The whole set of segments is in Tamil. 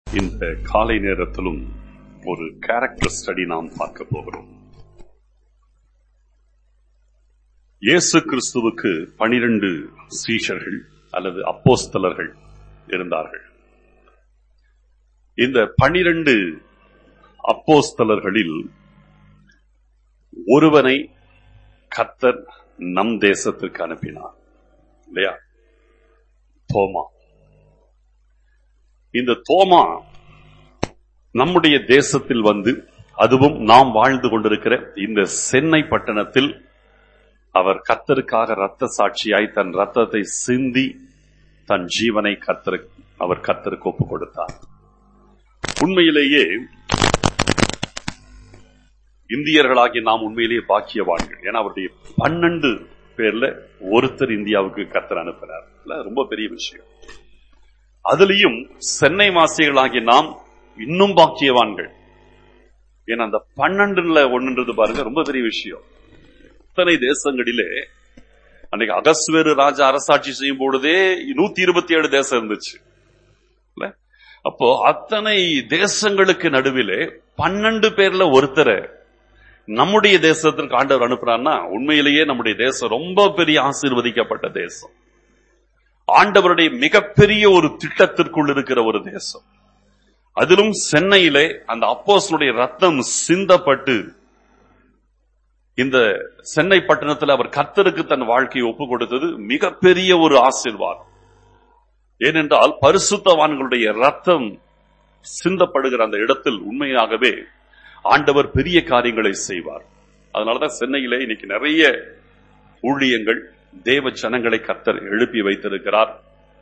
இந்த காலை நேரத்திலும் ஒரு கேரக்டர் ஸ்டடி நாம் பார்க்க போகிறோம் இயேசு கிறிஸ்துவுக்கு பனிரெண்டு சீஷர்கள் அல்லது அப்போஸ்தலர்கள் இருந்தார்கள் இந்த பனிரெண்டு அப்போஸ்தலர்களில் ஒருவனை கத்தர் நம் தேசத்திற்கு அனுப்பினார் இல்லையா தோமா இந்த தோமா நம்முடைய தேசத்தில் வந்து அதுவும் நாம் வாழ்ந்து கொண்டிருக்கிற இந்த சென்னை பட்டணத்தில் அவர் கத்தருக்காக ரத்த சாட்சியாய் தன் ரத்தத்தை சிந்தி தன் ஜீவனை கத்தரு அவர் கத்தருக்கு ஒப்புக் கொடுத்தார் உண்மையிலேயே இந்தியர்களாகிய நாம் உண்மையிலேயே பாக்கியவான்கள் ஏன்னா அவருடைய பன்னெண்டு பேர்ல ஒருத்தர் இந்தியாவுக்கு கத்தர் அனுப்பினார் இல்ல, ரொம்ப பெரிய விஷயம் அதுலயும் சென்னை வாசிகளாகிய நாம் இன்னும் பாக்கியவான்கள் ஏன்னா அந்த பன்னெண்டுல ஒண்ணுன்றது பாருங்க ரொம்ப பெரிய விஷயம் இத்தனை தேசங்களிலே அன்னைக்கு அகஸ்வேறு ராஜா அரசாட்சி செய்யும் பொழுதே நூத்தி இருபத்தி ஏழு தேசம் இருந்துச்சு இல்ல? அப்போ அத்தனை தேசங்களுக்கு நடுவிலே பன்னெண்டு பேர்ல ஒருத்தரை நம்முடைய தேசத்திற்கு ஆண்டவர் அனுப்புறான்னா உண்மையிலேயே நம்முடைய தேசம் ரொம்ப பெரிய ஆசீர்வதிக்கப்பட்ட தேசம் ஆண்டவருடைய மிகப்பெரிய ஒரு திட்டத்திற்குள் இருக்கிற ஒரு தேசம் அதிலும் சென்னையிலே அந்த அப்போஸ்தலருடைய ரத்தம் சிந்தப்பட்டு இந்த சென்னை பட்டணத்தில் அவர் கர்த்தருக்கு தன் வாழ்க்கையை ஒப்புக் கொடுத்தது மிகப்பெரிய ஒரு ஆசீர்வாதம் ஏனென்றால் பரிசுத்தவான்களுடைய ரத்தம் சிந்தப்படுகிற அந்த இடத்தில் உண்மையாகவே ஆண்டவர் பெரிய காரியங்களை செய்வார் அதனாலதான் சென்னையிலே இன்னைக்கு நிறைய ஊழியங்கள் தேவ ஜனங்களை கர்த்தர் எழுப்பி வைத்திருக்கிறார்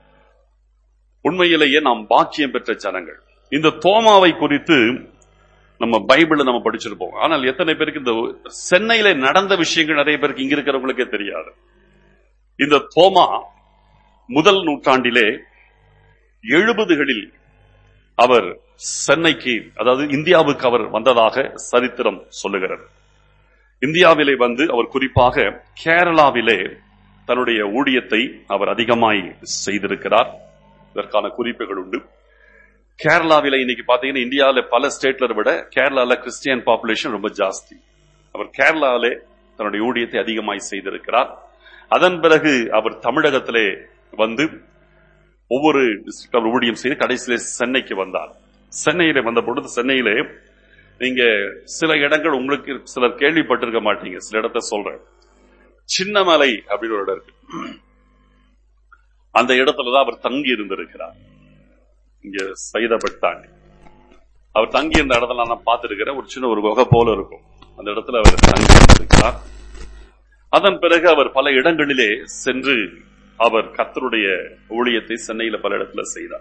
உண்மையிலேயே நாம் பாக்கியம் பெற்ற ஜனங்கள் இந்த தோமாவை குறித்து நம்ம பைபிள்ல நம்ம படிச்சிருப்போம் ஆனால் எத்தனை பேருக்கு இந்த சென்னையில நடந்த விஷயங்கள் நிறைய பேருக்கு இங்க இருக்கிறவங்களுக்கே தெரியாது இந்த தோமா முதல் நூற்றாண்டிலே எழுபதுகளில் அவர் சென்னைக்கு அதாவது இந்தியாவுக்கு அவர் வந்ததாக சரித்திரம் சொல்லுகிறது இந்தியாவிலே வந்து அவர் குறிப்பாக கேரளாவிலே தன்னுடைய ஊழியத்தை அவர் அதிகமாய் செய்திருக்கிறார் இதற்கான குறிப்புகள் உண்டு கேரளாவில இன்னைக்கு பாத்தீங்கன்னா இந்தியாவில பல ஸ்டேட்ல விட கேரளால கிறிஸ்டியன் பாப்புலேஷன் ரொம்ப ஜாஸ்தி அவர் கேரளாவிலே தன்னுடைய ஊழியத்தை அதிகமாய் செய்திருக்கிறார் அதன் பிறகு அவர் தமிழகத்திலே வந்து ஒவ்வொரு district அவர் ஊழியம் செய்து கடைசியிலே சென்னைக்கு வந்தார் சென்னையிலே வந்த பொழுது சென்னையிலே நீங்க சில இடங்கள் உங்களுக்கு சிலர் கேள்விப்பட்டிருக்க மாட்டீங்க சில இடத்த சொல்றேன் சின்னமலை அப்படின்னு ஒரு இடம் இருக்கு அந்த இடத்துலதான் அவர் தங்கி இருந்திருக்கிறார் இங்க சைதாபட் தாண்டி அவர் தங்கி இருந்த இடத்துல நான் பார்த்திருக்கிறேன் ஒரு சின்ன ஒரு குகை போல இருக்கும் அந்த இடத்துல அவர் தங்கி இருந்திருக்கிறார் அதன் பிறகு அவர் பல இடங்களிலே சென்று அவர் கர்த்தருடைய ஊழியத்தை சென்னையில பல இடத்துல செய்தார்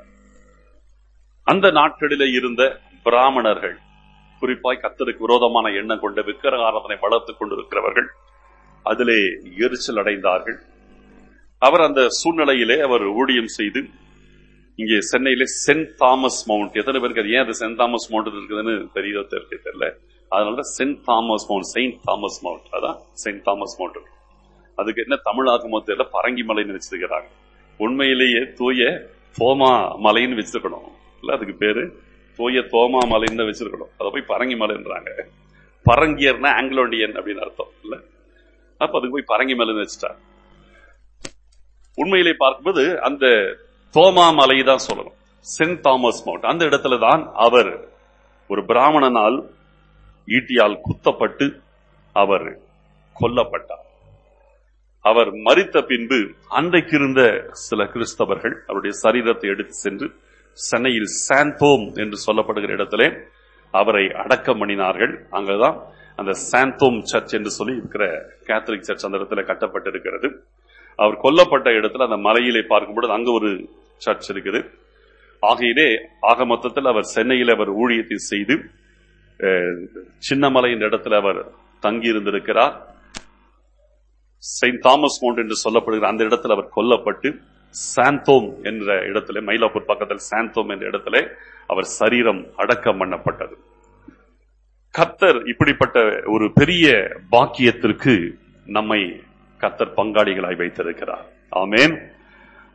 அந்த நாட்களிலே இருந்த பிராமணர்கள் குறிப்பாய் கர்த்தருக்கு விரோதமான எண்ணம் கொண்ட விக்கிரக ஆராதனை வளர்த்துக் கொண்டிருக்கிறவர்கள் அதிலே எரிச்சல் அடைந்தார்கள் அவர் அந்த சூழ்நிலையிலே அவர் ஊழியம் செய்து இங்கே சென்னையில சென்ட் தாமஸ் மவுண்ட் எத்தனை பேருக்கு அது ஏன் அது சென்ட் தாமஸ் மவுண்ட் இருக்குதுன்னு தெரியதோ தெரிய தெரியல அதனால Saint Thomas Mount Saint Thomas Mount அதான் செயின்ட் தாமஸ் மவுண்ட் அதுக்கு என்ன தமிழாக்குமோ தெரியல பரங்கி மலைன்னு வச்சிருக்கிறாங்க உண்மையிலேயே தூய தோமா மலைன்னு வச்சிருக்கணும் இல்ல அதுக்கு பேரு தூய தோமா மலைன்னு தான் வச்சிருக்கணும் அதை போய் பரங்கி மலைன்றாங்க பரங்கியர்னா ஆங்கிலோண்டியன் அப்படின்னு அர்த்தம் இல்ல அப்ப அதுக்கு போய் பரங்கி மலைன்னு வச்சுட்டாங்க உண்மையிலே பார்க்கும்போது அந்த தோமா மலை தான் சொல்லணும் சென்ட் தாமஸ் மவுண்ட் அந்த இடத்துல தான் அவர் ஒரு பிராமணனால் ஈட்டியால் குத்தப்பட்டு அவர் கொல்லப்பட்டார் அவர் மரித்த பின்பு அன்றைக்கு இருந்த சில கிறிஸ்தவர்கள் அவருடைய சரீரத்தை எடுத்து சென்று சென்னையில் சாந்தோம் என்று சொல்லப்படுகிற இடத்திலே அவரை அடக்கம் பண்ணினார்கள் அங்கதான் அந்த சாந்தோம் சர்ச் என்று சொல்லி இருக்கிற கேத்தலிக் சர்ச் அந்த இடத்துல கட்டப்பட்டிருக்கிறது அவர் கொல்லப்பட்ட இடத்துல அந்த மலையிலே பார்க்கும்பொழுது அங்க ஒரு சர்ச் இருக்குது ஆகையிலே ஆக மொத்தத்தில் அவர் சென்னையில் அவர் ஊழியத்தை செய்து அஹ், சின்னமலை என்ற இடத்துல அவர் தங்கி இருந்திருக்கிறார் செயின்ட் தாமஸ் மவுண்ட் என்று சொல்லப்படுகிற அந்த இடத்துல அவர் கொல்லப்பட்டு சாந்தோம் என்ற இடத்துல மயிலாப்பூர் பக்கத்தில் சாந்தோம் என்ற இடத்துல அவர் சரீரம் அடக்கம் பண்ணப்பட்டது கத்தர் இப்படிப்பட்ட ஒரு பெரிய பாக்கியத்திற்கு நம்மை கத்தர் பங்காளிகளாய் வைத்திருக்கிறார் ஆமென்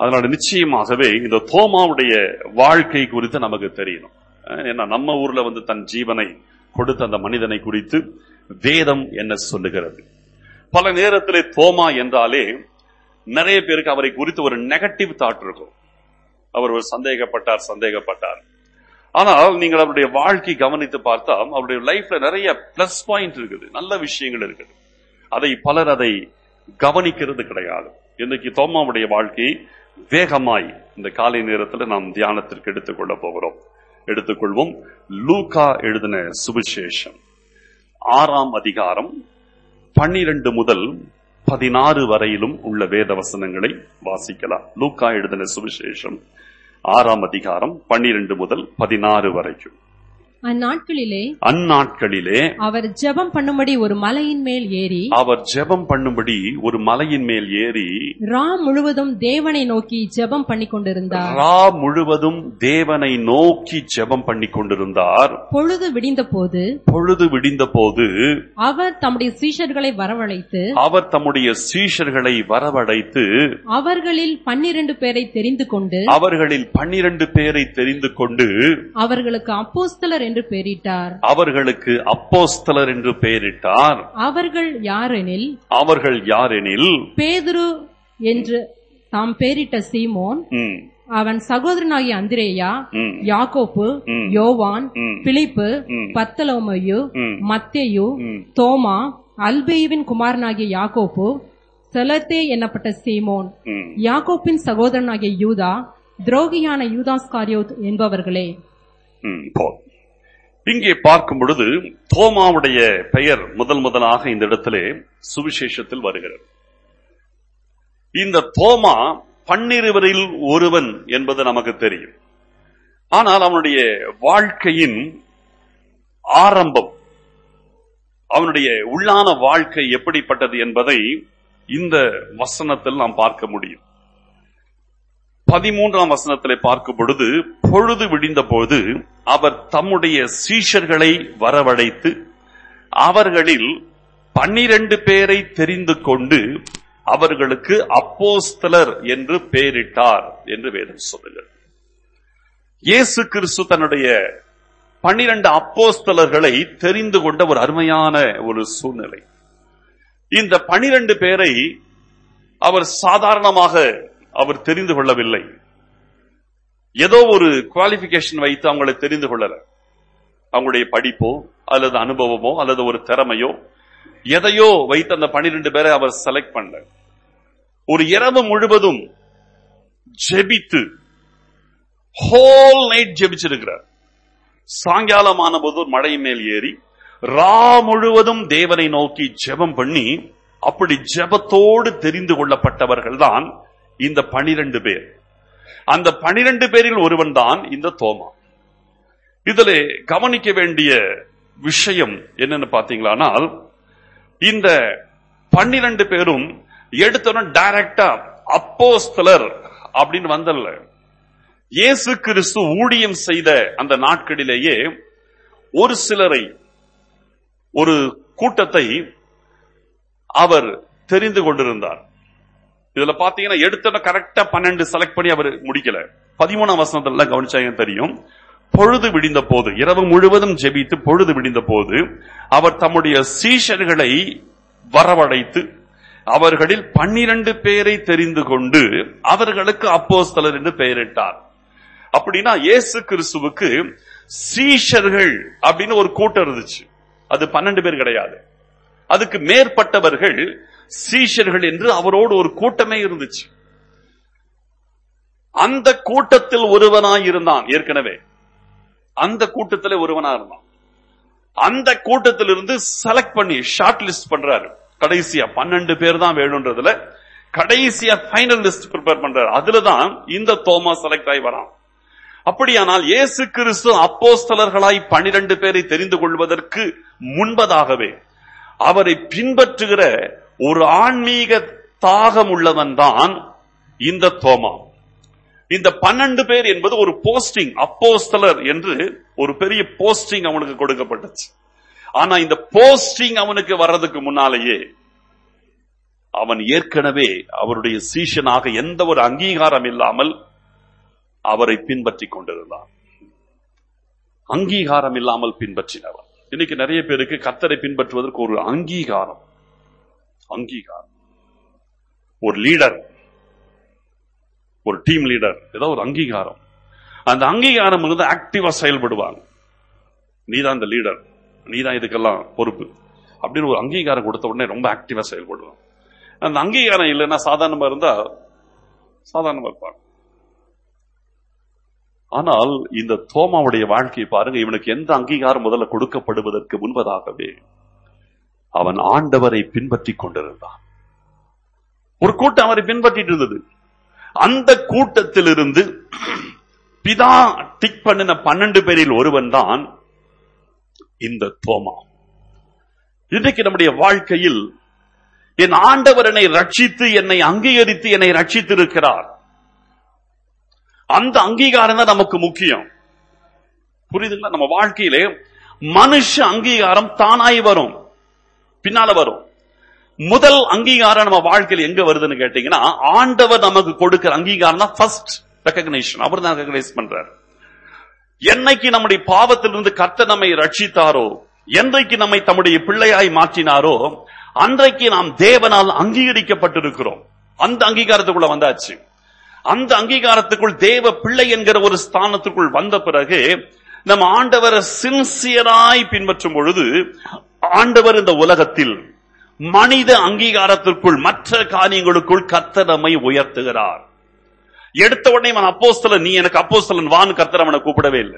அதனால நிச்சயமாகவே இந்த தோமாவுடைய வாழ்க்கை குறித்து நமக்கு தெரியணும் அஹ் ஏன்னா நம்ம ஊர்ல வந்து தன் ஜீவனை கொடுத்த அந்த மனிதனை குறித்து வேதம் என்ன சொல்லுகிறது பல நேரத்திலே தோமா என்றாலே நிறைய பேருக்கு அவரை குறித்து ஒரு நெகட்டிவ் தாட் இருக்கும் அவர் ஒரு சந்தேகப்பட்டார் சந்தேகப்பட்டார் ஆனால் நீங்கள் அவருடைய வாழ்க்கை கவனித்து பார்த்தா அவருடைய லைஃப்ல நிறைய பிளஸ் பாயிண்ட் இருக்குது நல்ல விஷயங்கள் இருக்குது அதை பலர் அதை கவனிக்கிறது கிடையாது இன்னைக்கு தோமாவுடைய வாழ்க்கை வேகமாய் இந்த காலை நேரத்தில் நாம் தியானத்திற்கு எடுத்துக்கொள்ள போகிறோம் எடுத்துக்கொள்வோம் லூகா எழுதின சுவிசேஷம் ஆறாம் அதிகாரம் பன்னிரண்டு முதல் பதினாறு வரையிலும் உள்ள வேத வசனங்களை வாசிக்கலாம் லூக்கா எழுதின சுவிசேஷம் ஆறாம் அதிகாரம் பன்னிரண்டு முதல் பதினாறு வரைக்கும் அந்நாட்களிலே அந்நாட்களிலே அவர் ஜெபம் பண்ணும்படி ஒரு மலையின் மேல் ஏறி அவர் ஜெபம் பண்ணும்படி ஒரு மலையின் மேல் ஏறி ரா முழுவதும் தேவனை நோக்கி ஜெபம் பண்ணி கொண்டிருந்தார் ரா முழுவதும் தேவனை நோக்கி ஜெபம் பண்ணி கொண்டிருந்தார் பொழுது விடிந்த போது பொழுது விடிந்த போது அவர் தம்முடைய சீஷர்களை வரவழைத்து அவர் தம்முடைய சீஷர்களை வரவழைத்து அவர்களில் பன்னிரண்டு பேரை தெரிந்து கொண்டு அவர்களில் பன்னிரண்டு பேரை தெரிந்து கொண்டு அவர்களுக்கு அப்போஸ்தலர் என்று பெயரிட்டார் அவர்களுக்கு அப்போஸ்தலர் என்று பெயரிட்டார் அவர்கள் யாரெனில் அவர்கள் யாரெனில் பேதுரு என்று தாம் பெயரிட்ட சீமோன் ம், அவன் சகோதரனாகிய அந்திரேயா ம், யாக்கோப்பு ம். யோவான் ம், பிலிப்பு ம். பத்தலோமயு ம், மத்தேயு ம். தோமா அல்பேயுவின் குமாரனாகிய யாக்கோப்பு செலத்தே என்னப்பட்ட சீமோன் ம். யாக்கோப்பின் சகோதரனாகிய யூதா துரோகியான யூதாஸ்காரியோத் என்பவர்களே ம், போதும். இங்கே பார்க்கும் பொழுது தோமாவுடைய பெயர் முதல் முதலாக இந்த இடத்திலே சுவிசேஷத்தில் வருகிறது இந்த தோமா பன்னிருவரில் ஒருவன் என்பது நமக்கு தெரியும் ஆனால் அவனுடைய வாழ்க்கையின் ஆரம்பம் அவனுடைய உள்ளான வாழ்க்கை எப்படிப்பட்டது என்பதை இந்த வசனத்தில் நாம் பார்க்க முடியும் பதிமூன்றாம் வசனத்திலே பார்க்கும் பொழுது பொழுது விடிந்த போது அவர் தம்முடைய சீஷர்களை வரவழைத்து அவர்களில் பன்னிரண்டு பேரை தெரிந்து கொண்டு அவர்களுக்கு அப்போஸ்தலர் என்று பெயரிட்டார் என்று வேதம் சொல்லுகிறது இயேசு கிறிஸ்து தன்னுடைய பன்னிரண்டு அப்போஸ்தலர்களை தெரிந்து கொண்ட ஒரு அருமையான ஒரு சூழ்நிலை இந்த பனிரெண்டு பேரை அவர் சாதாரணமாக அவர் தெரிந்து கொள்ளவில்லை ஏதோ ஒரு குவாலிபிகேஷன் வைத்து அவங்களை தெரிந்து கொள்ளல அவங்களுடைய படிப்போ அல்லது அனுபவமோ அல்லது ஒரு திறமையோ எதையோ வைத்து அந்த பனிரெண்டு பேரை அவர் செலக்ட் பண்ணல ஒரு இரவு முழுவதும் ஜெபித்து ஹோல் நைட் ஜெபிச்சிருக்கிறார் சாயங்காலமான போது ஒரு மழை மேல் ஏறி ரா முழுவதும் தேவனை நோக்கி ஜெபம் பண்ணி அப்படி ஜெபத்தோடு தெரிந்து கொள்ளப்பட்டவர்கள் தான் இந்த பனிரெண்டு பேர் அந்த பனிரெண்டு பேரில் ஒருவன் தான் இந்த தோமா இதிலே கவனிக்க வேண்டிய விஷயம் என்னன்னு பாத்தீங்களானால் இந்த பன்னிரண்டு பேரும் எடுத்தோன்னு டைரக்டா அப்போஸ்தலர் அப்படின்னு வந்தல்ல இயேசு கிறிஸ்து ஊழியம் செய்த அந்த நாட்களிலேயே ஒரு சிலரை ஒரு கூட்டத்தை அவர் தெரிந்து கொண்டிருந்தார் இதுல பாத்தீங்கன்னா எடுத்த கரெக்டா பன்னெண்டு செலக்ட் பண்ணி அவர் முடிக்கல பதிமூணாம் வசனத்துல கவனிச்சாங்க தெரியும் பொழுது விடிந்த போது இரவு முழுவதும் ஜெபித்து பொழுது விடிந்த போது அவர் தம்முடைய சீஷர்களை வரவழைத்து அவர்களில் பன்னிரண்டு பேரை தெரிந்து கொண்டு அவர்களுக்கு அப்போஸ்தலர் என்று பெயரிட்டார் அப்படின்னா இயேசு கிறிஸ்துவுக்கு சீஷர்கள் அப்படின்னு ஒரு கூட்டம் இருந்துச்சு அது பன்னெண்டு பேர் கிடையாது அதுக்கு மேற்பட்டவர்கள் சீஷர்கள் என்று அவரோடு ஒரு கூட்டமே இருந்துச்சு அந்த கூட்டத்தில் ஒருவனாய் இருந்தான் ஏற்கனவே அந்த கூட்டத்தில் ஒருவனா இருந்தான் அந்த கூட்டத்திலிருந்து செலக்ட் பண்ணி ஷார்ட் லிஸ்ட் பண்றாரு கடைசியா பன்னெண்டு பேர் தான் வேணும்ன்றதுல கடைசியா ஃபைனல் லிஸ்ட் ப்ரிப்பேர் பண்றாரு அதுலதான் இந்த தோமா செலக்ட் ஆகி வரான் அப்படியானால் இயேசு கிறிஸ்து அப்போஸ்தலர்களாய் பன்னிரண்டு பேரை தெரிந்து கொள்வதற்கு முன்பதாகவே அவரை பின்பற்றுகிற ஒரு ஆன்மீக தாகம் உள்ளவன் தான் இந்த தோமா இந்த பன்னெண்டு பேர் என்பது ஒரு போஸ்டிங் அப்போஸ்தலர் என்று ஒரு பெரிய போஸ்டிங் அவனுக்கு கொடுக்கப்பட்டுச்சு ஆனா இந்த போஸ்டிங் அவனுக்கு வர்றதுக்கு முன்னாலேயே அவன் ஏற்கனவே அவருடைய சீஷனாக எந்த ஒரு அங்கீகாரம் இல்லாமல் அவரை பின்பற்றி கொண்டிருந்தான் அங்கீகாரம் இல்லாமல் பின்பற்றினவன் இன்னைக்கு நிறைய பேருக்கு கத்தரை பின்பற்றுவதற்கு ஒரு அங்கீகாரம் அங்கீகாரம் ஒரு லீடர் ஒரு டீம் லீடர் ஏதோ ஒரு அங்கீகாரம் அந்த அங்கீகாரம் வந்து ஆக்டிவா செயல்படுவாங்க நீதான் இந்த லீடர் நீதான் இதுக்கெல்லாம் பொறுப்பு அப்படின்னு ஒரு அங்கீகாரம் கொடுத்த உடனே ரொம்ப ஆக்டிவா செயல்படுவாங்க அந்த அங்கீகாரம் இல்லைன்னா சாதாரணமா இருந்தா சாதாரணமா இருப்பாங்க ஆனால் இந்த தோமாவுடைய வாழ்க்கையை பாருங்க இவனுக்கு எந்த அங்கீகாரம் முதல்ல கொடுக்கப்படுவதற்கு முன்பதாகவே அவன் ஆண்டவரை பின்பற்றி கொண்டிருந்தான் ஒரு கூட்டம் அவரை பின்பற்றிட்டு இருந்தது அந்த கூட்டத்திலிருந்து பிதா டிக் பண்ணின பன்னெண்டு பேரில் ஒருவன் தான் இந்த தோமா இன்றைக்கு நம்முடைய வாழ்க்கையில் என் ஆண்டவர் என்னை ரட்சித்து என்னை அங்கீகரித்து என்னை ரட்சித்திருக்கிறார் அந்த அங்கீகாரம் தான் நமக்கு முக்கியம் புரியுதுங்களா நம்ம வாழ்க்கையிலே மனுஷ அங்கீகாரம் தானாய் வரும் பின்னால வரும் முதல் அங்கீகாரம் நம்ம வாழ்க்கையில் எங்க வருதுன்னு கேட்டீங்கன்னா ஆண்டவர் நமக்கு கொடுக்கிற அங்கீகாரம் தான் ஃபர்ஸ்ட் ரெக்கக்னேஷன் அவர் தான் ரெக்கக்னைஸ் பண்றாரு என்னைக்கு நம்முடைய பாவத்திலிருந்து கர்த்தர் நம்மை ரட்சித்தாரோ என்றைக்கு நம்மை தம்முடைய பிள்ளையாய் மாற்றினாரோ அன்றைக்கு நாம் தேவனால் அங்கீகரிக்கப்பட்டிருக்கிறோம் அந்த அங்கீகாரத்துக்குள்ள வந்தாச்சு அந்த அங்கீகாரத்துக்குள் தேவ பிள்ளை என்கிற ஒரு ஸ்தானத்துக்குள் வந்த பிறகு நம்ம ஆண்டவரை சின்சியராய் பின்பற்றும் பொழுது ஆண்டவர் இந்த உலகத்தில் மனித அங்கீகாரத்திற்குள் மற்ற காரியங்களுக்குள் கர்த்தர் நம்மை உயர்த்துகிறார் எடுத்த உடனே அவன் அப்போஸ்தலன் நீ எனக்கு அப்போஸ்தலன் வான்னு கர்த்தர் அவனை கூப்பிடவே இல்லை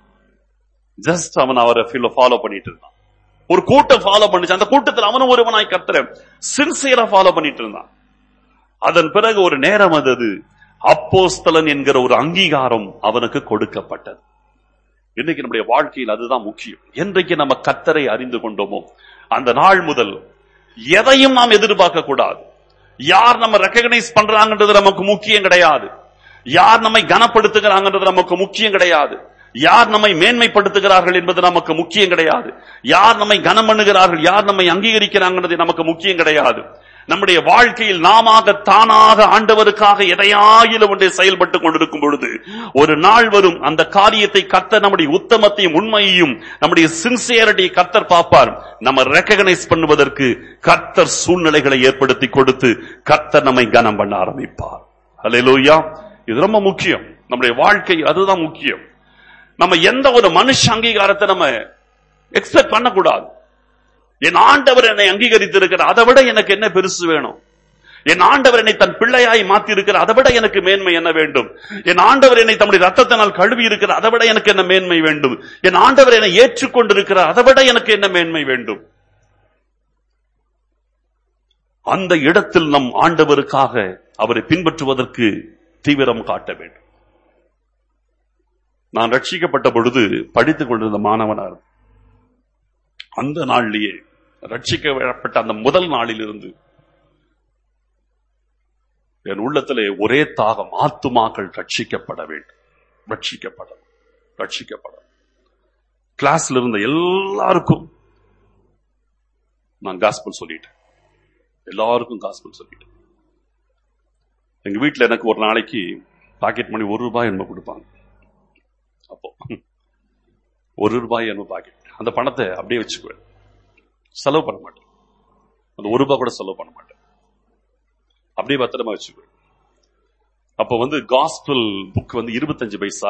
ஜஸ்ட் அவன் அவரை ஃபாலோ பண்ணிட்டு இருந்தான் ஒரு கூட்டம் ஃபாலோ பண்ணிச்சு அந்த கூட்டத்தில் அவனும் ஒருவனாய் கர்த்தர சின்சியரா ஃபாலோ பண்ணிட்டு இருந்தான் அதன் பிறகு ஒரு நேரம் வந்தது அப்போஸ்தலன் என்கிற ஒரு அங்கீகாரம் அவனுக்கு கொடுக்கப்பட்டது இன்னைக்கு நம்முடைய வாழ்க்கையில் அதுதான் முக்கியம் என்றைக்கு நம்ம கத்தரை அறிந்து கொண்டோமோ அந்த நாள் முதல் எதையும் நாம் எதிர்பார்க்க கூடாது யார் நம்ம ரெக்கக்னைஸ் பண்றாங்கன்றது நமக்கு முக்கியம் கிடையாது யார் நம்மை கனப்படுத்துகிறாங்கன்றது நமக்கு முக்கியம் கிடையாது யார் நம்மை மேன்மைப்படுத்துகிறார்கள் என்பது நமக்கு முக்கியம் கிடையாது யார் நம்மை கனம் பண்ணுகிறார்கள் யார் நம்மை அங்கீகரிக்கிறாங்கன்றது நமக்கு முக்கியம் கிடையாது நம்முடைய வாழ்க்கையில் நாம தானாக ஆண்டவருக்காக எதையாயிலும் ஒன்றை செயல்பட்டுக் கொண்டிருக்கும் பொழுது ஒரு நாள் வரும் அந்த காரியத்தை கர்த்தர் நம்முடைய உத்தமத்தையும் உண்மையையும் நம்முடைய சின்சியரிட்டியை கர்த்தர் பார்ப்பார் நம்ம ரெக்கக்னைஸ் பண்ணுவதற்கு கர்த்தர் சூழ்நிலைகளை ஏற்படுத்தி கொடுத்து கர்த்தர் நம்மை கனம் பண்ண ஆரம்பிப்பார் ஹalleluya இது ரொம்ப முக்கியம் நம்முடைய வாழ்க்கை அதுதான் முக்கியம் நம்ம எந்த ஒரு மனுஷ அங்கீகாரத்தை நம்ம எக்ஸ்பெக்ட் பண்ணக்கூடாது என் ஆண்டவர் என்னை அங்கீகரித்து இருக்கிறார் அதை விட எனக்கு என்ன பெருசு வேணும் என் ஆண்டவர் என்னை தன் பிள்ளையாய் மாத்தி இருக்கிறார் அதை விட எனக்கு மேன்மை என்ன வேண்டும் என் ஆண்டவர் என்னை தம்முடைய ரத்தத்தினால் கழுவி இருக்கிறார் அதை விட எனக்கு என்ன மேன்மை வேண்டும் என் ஆண்டவர் என்னை ஏற்றுக்கொண்டிருக்கிறார் அதை விட எனக்கு என்ன மேன்மை வேண்டும் அந்த இடத்தில் நம் ஆண்டவருக்காக அவரை பின்பற்றுவதற்கு தீவிரம் காட்ட வேண்டும் நான் ரட்சிக்கப்பட்ட பொழுது படித்துக் கொண்டிருந்த மாணவனார் அந்த நாளிலேயே ரட்சிக்கப்பட்ட அந்த முதல் நாளிலிருந்து என் உள்ளத்திலே ஒரே தாகம் ஆத்துமாக்கள் ரட்சிக்கப்பட வேண்டும் ரட்சிக்கப்பட ரட்சிக்கப்பட கிளாஸ்ல இருந்த எல்லாருக்கும் நான் காஸ்பல் சொல்லிட்டேன் எல்லாருக்கும் காஸ்பல் சொல்லிட்டேன் எங்க வீட்டுல எனக்கு ஒரு நாளைக்கு பாக்கெட் மணி ஒரு ரூபாய் என்ன கொடுப்பாங்க அப்போ ஒரு ரூபாய் என்ன பாக்கெட் அந்த பணத்தை அப்படியே வச்சுக்குவேன் செலவு பண்ண மாட்டேன் அந்த ஒரு ரூபாய் கூட செலவு பண்ண மாட்டேன் அப்படியே பத்திரமா வச்சுக்குவேன் அப்போ வந்து காஸ்பிள் புக் வந்து இருபத்தஞ்சு பைசா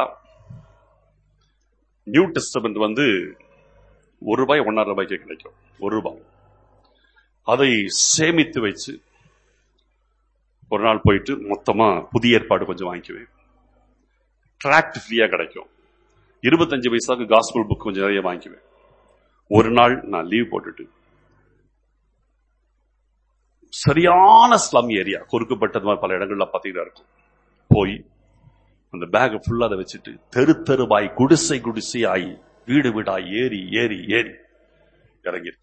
நியூ டெஸ்டமெண்ட் வந்து ஒரு ரூபாய் ஒன்னரை ரூபாய்க்கு கிடைக்கும் ஒரு ரூபாய் அதை சேமித்து வச்சு ஒரு நாள் போயிட்டு மொத்தமா புதிய ஏற்பாடு கொஞ்சம் வாங்கிக்குவேன் டிராக்ட் ஃப்ரீயா கிடைக்கும் இருபத்தஞ்சு பைசாக்கு காஸ்பிள் புக் கொஞ்சம் நிறைய வாங்கிக்குவேன் ஒரு நாள் நான் லீவ் போட்டுட்டு சரியான ஸ்லம் ஏரியா கொடுக்கப்பட்டது மாதிரி பல இடங்கள்ல பாத்தீங்கன்னா இருக்கும் போய் அந்த பேக் ஃபுல்லா அதை வச்சுட்டு தெரு தெருவாய் குடிசை குடிசையாய் வீடு வீடாய் ஏறி ஏறி ஏறி இறங்கியிருக்கிறேன்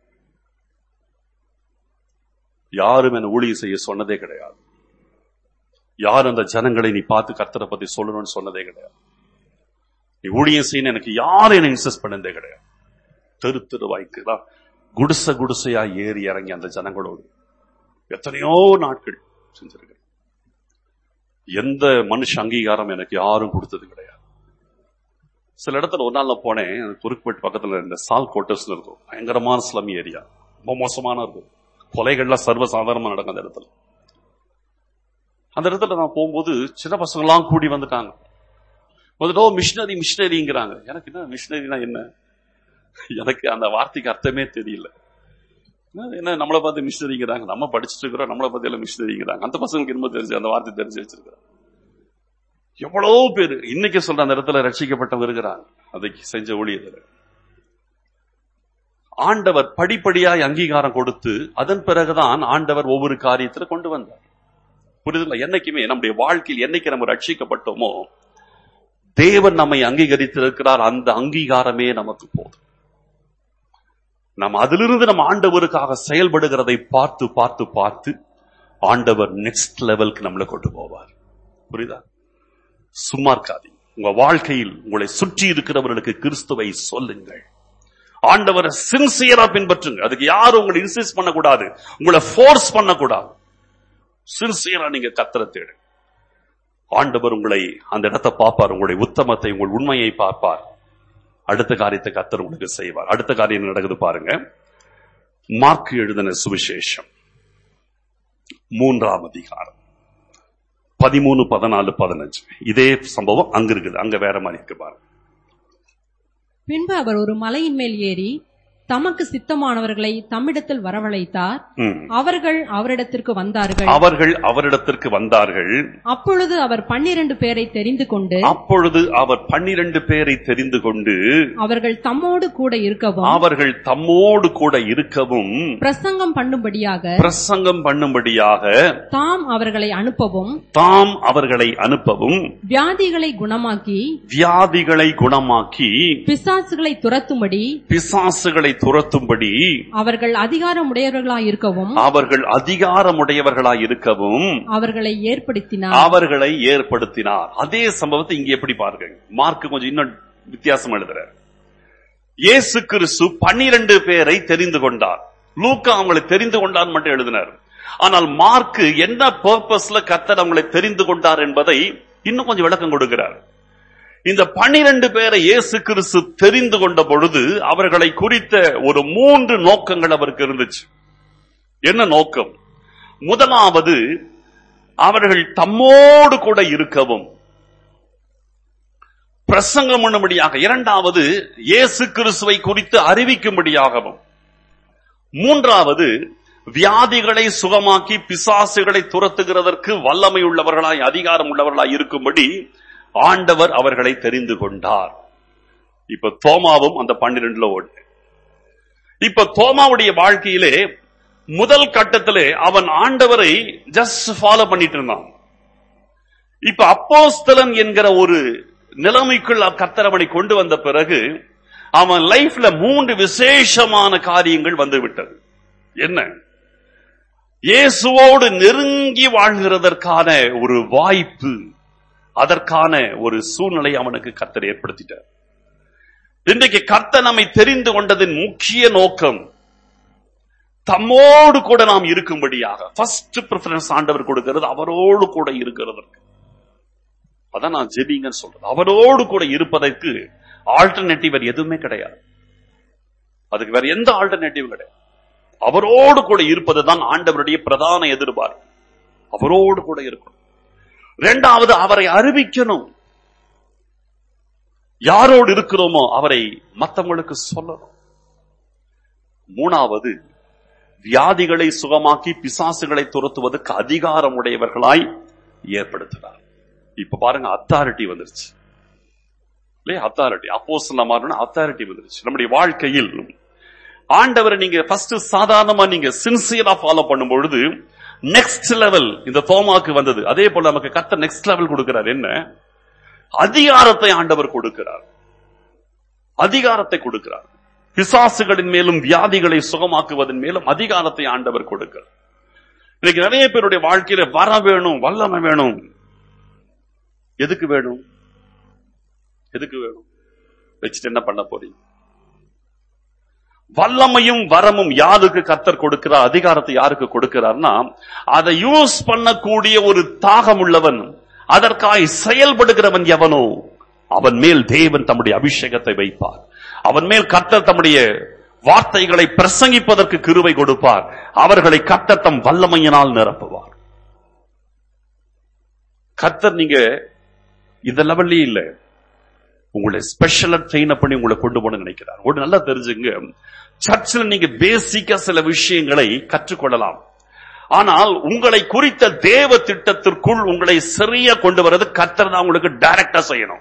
யாரும் என்ன ஊழிய செய்ய சொன்னதே கிடையாது யார் அந்த ஜனங்களை நீ பார்த்து கர்த்தரை பத்தி சொல்லணும்னு சொன்னதே கிடையாது நீ ஊழியம் செய்யணும் எனக்கு யாரும் என்ன இன்சஸ்ட் பண்ணதே கிடையாது தெரு தெருவாய்க்கு தான் குடிசை குடிசையா ஏறி இறங்கி அந்த ஜனங்களோடு எத்தனையோ நாட்கள் செஞ்சிருக்கிறேன் எந்த மனுஷ அங்கீகாரம் எனக்கு யாரும் கொடுத்தது கிடையாது சில இடத்துல ஒரு நாள் நான் போனேன் குறுக்குப்பேட்டு பக்கத்துல இந்த சால் கோட்டர்ஸ் இருக்கும் பயங்கரமான ஸ்லம் ஏரியா ரொம்ப மோசமான இருக்கும் கொலைகள்லாம் சர்வசாதாரணமா நடக்கும் அந்த இடத்துல அந்த இடத்துல நான் போகும்போது சின்ன பசங்களாம் கூடி வந்துட்டாங்க வந்துட்டு ஓ மிஷினரி மிஷினரிங்கிறாங்க எனக்கு என்ன மிஷினரினா என்ன எனக்கு அந்த வார்த்தைக்கு அர்த்தமே தெரியல என்ன, என்ன நம்மளை பார்த்து மிஷினரிங்கிறாங்க நம்ம படிச்சுட்டு இருக்கிறோம் நம்மளை பார்த்து எல்லாம் மிஷினரிங்கிறாங்க அந்த பசங்களுக்கு என்னமோ தெரிஞ்சு அந்த வார்த்தை தெரிஞ்சு வச்சிருக்கிறாங்க எவ்வளவு பேர் இன்னைக்கு சொல்ற அந்த இடத்துல ரட்சிக்கப்பட்டவங்க இருக்கிறாங்க அதை செஞ்ச ஊழியர்கள் ஆண்டவர் படிப்படியாய் அங்கீகாரம் கொடுத்து அதன் பிறகுதான் ஆண்டவர் ஒவ்வொரு காரியத்துல கொண்டு வந்தார் புரியுதுல என்னைக்குமே நம்முடைய வாழ்க்கையில் என்னைக்கு நம்ம ரட்சிக்கப்பட்டோமோ தேவன் நம்மை அங்கீகரித்திருக்கிறார் அந்த அங்கீகாரமே நமக்கு போதும் நம்ம அதிலிருந்து நம்ம ஆண்டவருக்காக செயல்படுகிறதை பார்த்து பார்த்து பார்த்து ஆண்டவர் நெக்ஸ்ட் லெவலுக்கு நம்மளை கொண்டு போவார் புரியுதா சும்மா இருக்காதீங்க உங்க வாழ்க்கையில் உங்களை சுற்றி இருக்கிறவர்களுக்கு கிறிஸ்துவை சொல்லுங்கள் ஆண்டவரை சின்சியரா பின்பற்றுங்க அதுக்கு யாரும் உங்களை இன்சிஸ்ட் பண்ணக்கூடாது உங்களை ஃபோர்ஸ் பண்ணக்கூடாது சின்சியரா நீங்க கத்தர தேடு ஆண்டவர் உங்களை அந்த இடத்தை பார்ப்பார் உங்களுடைய உத்தமத்தை உங்கள் உண்மையை பார்ப்பார் அடுத்த காரியத்தை கத்தர் உங்களுக்கு செய்வார் அடுத்த காரியம் என்ன நடக்குது பாருங்க மார்க் எழுதின சுவிசேஷம் மூன்றாம் அதிகாரம் பதிமூணு பதினாலு பதினஞ்சு இதே சம்பவம் அங்க இருக்குது அங்க வேற மாதிரி இருக்கு பாருங்க பின்பு அவர் ஒரு மலையின் மேல் ஏறி தமக்கு சித்தமானவர்களை தம்மிடத்தில் வரவழைத்தார் ம். அவர்கள் அவரிடத்திற்கு வந்தார்கள் அவர்கள் அவரிடத்திற்கு வந்தார்கள் அப்பொழுது அவர் பன்னிரண்டு பேரை தெரிந்து கொண்டு அப்பொழுது அவர் பன்னிரண்டு பேரை தெரிந்து கொண்டு அவர்கள் தம்மோடு கூட இருக்கவும் அவர்கள் தம்மோடு கூட இருக்கவும் பிரசங்கம் பண்ணும்படியாக பிரசங்கம் பண்ணும்படியாக தாம் அவர்களை அனுப்பவும் தாம் அவர்களை அனுப்பவும் வியாதிகளை குணமாக்கி வியாதிகளை குணமாக்கி பிசாசுகளை துரத்தும்படி பிசாசுகளை துரத்தும்படி அவர்கள் அதிகாரமுடையவர்களாய் இருக்கவும் அவர்கள் அதிகாரமுடையவர்களாய் இருக்கவும் அவர்களை ஏற்படுத்தினார் அவர்களை ஏற்படுத்தினார் அதே சம்பவத்தை இங்க எப்படி பாருங்க மார்க் கொஞ்சம் இன்னும் வித்தியாசம் எழுதுறார் இயேசு கிறிஸ்து பன்னிரண்டு பேரை தெரிந்து கொண்டார் லூக்கா அவங்களை தெரிந்து கொண்டார் மட்டும் எழுதினார் ஆனால் மார்க் என்ன பர்பஸ்ல கத்தர் அவங்களை தெரிந்து கொண்டார் என்பதை இன்னும் கொஞ்சம் விளக்கம் கொடுக்கிறார் இந்த பன்னிரண்டு பேரை இயேசு கிறிஸ்து தெரிந்து கொண்ட பொழுது அவர்களை குறித்த ஒரு மூன்று நோக்கங்கள் அவருக்கு இருந்துச்சு என்ன நோக்கம் முதலாவது அவர்கள் தம்மோடு கூட இருக்கவும் பிரசங்கம் பண்ணும்படியாக இரண்டாவது இயேசு கிறிஸ்துவை குறித்து அறிவிக்கும்படியாகவும் மூன்றாவது வியாதிகளை சுகமாக்கி பிசாசுகளை துரத்துகிறதற்கு வல்லமை உள்ளவர்களாய் அதிகாரம் உள்ளவர்களாய் இருக்கும்படி ஆண்டவர் அவர்களை தெரிந்து கொண்டார் இப்ப தோமாவும் அந்த பன்னிரெண்டுல ஒன்று இப்ப தோமாவுடைய வாழ்க்கையிலே முதல் கட்டத்திலே அவன் ஆண்டவரை ஜஸ்ட் ஃபாலோ பண்ணிட்டு இருந்தான் இப்ப அப்போஸ்தலன் என்கிற ஒரு நிலைமைக்குள் கர்த்தர் அவனை கொண்டு வந்த பிறகு அவன் லைஃப்ல மூன்று விசேஷமான காரியங்கள் வந்து விட்டது என்ன இயேசுவோடு நெருங்கி வாழ்கிறதற்கான ஒரு வாய்ப்பு அதற்கான ஒரு சூழ்நிலை அவனுக்கு கர்த்தர் ஏற்படுத்திட்டார் இன்றைக்கு கர்த்தர் நம்மை தெரிந்து கொண்டதின் முக்கிய நோக்கம் தம்மோடு கூட நாம் இருக்கும்படியாக ஃபர்ஸ்ட் ப்ரிஃபரன்ஸ் ஆண்டவர் கொடுக்கிறது அவரோடு கூட இருக்கிறதற்கு அதான் நான் ஜெபிங்கன்னு சொல்றது அவரோடு கூட இருப்பதற்கு ஆல்டர்னேட்டிவ் வேற எதுவுமே கிடையாது அதுக்கு வேற எந்த ஆல்டர்னேட்டிவ் கிடையாது அவரோடு கூட இருப்பதுதான் ஆண்டவருடைய பிரதான எதிர்பார்ப்பு அவரோடு கூட இருக்கணும் இரண்டாவது அவரை அறிவிக்கணும் யாரோடு இருக்கிறோமோ அவரை மத்தவங்களுக்கு சொல்லணும் மூணாவது வியாதிகளை சுகமாக்கி பிசாசுகளை துரத்துவதற்கு அதிகாரம் உடையவர்களாய் ஏற்படுத்தினார் இப்ப பாருங்க அத்தாரிட்டி வந்துருச்சு இல்லையா அத்தாரிட்டி அப்போஸ் மாறணும் அத்தாரிட்டி வந்துருச்சு நம்முடைய வாழ்க்கையில் ஆண்டவரை நீங்க ஃபர்ஸ்ட் சாதாரணமா நீங்க சின்சியரா ஃபாலோ பண்ணும் பொழுது நெக்ஸ்ட் லெவல் இந்த தோமாக்கு வந்தது அதே போல நமக்கு கத்த நெக்ஸ்ட் லெவல் கொடுக்கிறார் என்ன அதிகாரத்தை ஆண்டவர் கொடுக்கிறார் அதிகாரத்தை கொடுக்கிறார் பிசாசுகளின் மேலும் வியாதிகளை சுகமாக்குவதன் மேலும் அதிகாரத்தை ஆண்டவர் கொடுக்கிறார் இன்னைக்கு நிறைய பேருடைய வாழ்க்கையில வர வேணும் வல்லமை வேணும் எதுக்கு வேணும் எதுக்கு வேணும் வச்சுட்டு என்ன பண்ண போறீங்க வல்லமையும் வரமும் யாருக்கு கர்த்தர் கொடுக்கிறார் அதிகாரத்தை யாருக்கு கொடுக்கிறார்னா அதை யூஸ் பண்ணக்கூடிய ஒரு தாகம் உள்ளவன் அதற்காய் செயல்படுகிறவன் எவனோ அவன் மேல் தேவன் தம்முடைய அபிஷேகத்தை வைப்பார் அவன் மேல் கர்த்தர் தம்முடைய வார்த்தைகளை பிரசங்கிப்பதற்கு கிருவை கொடுப்பார் அவர்களை கர்த்தர் தம் வல்லமையினால் நிரப்புவார் கர்த்தர் நீங்க இந்த லெவல்லயே இல்ல உங்களை ஸ்பெஷலா ட்ரெயின் பண்ணி உங்களை கொண்டு போன நினைக்கிறார் ஒரு நல்லா தெரிஞ்சுங்க சர்ச்சில் நீங்க பேசிக்கா சில விஷயங்களை கற்றுக்கொள்ளலாம் ஆனால் உங்களை குறித்த தேவ திட்டத்திற்குள் உங்களை சரியா கொண்டு வர்றது கர்த்தர் தான் உங்களுக்கு டைரக்டா செய்யணும்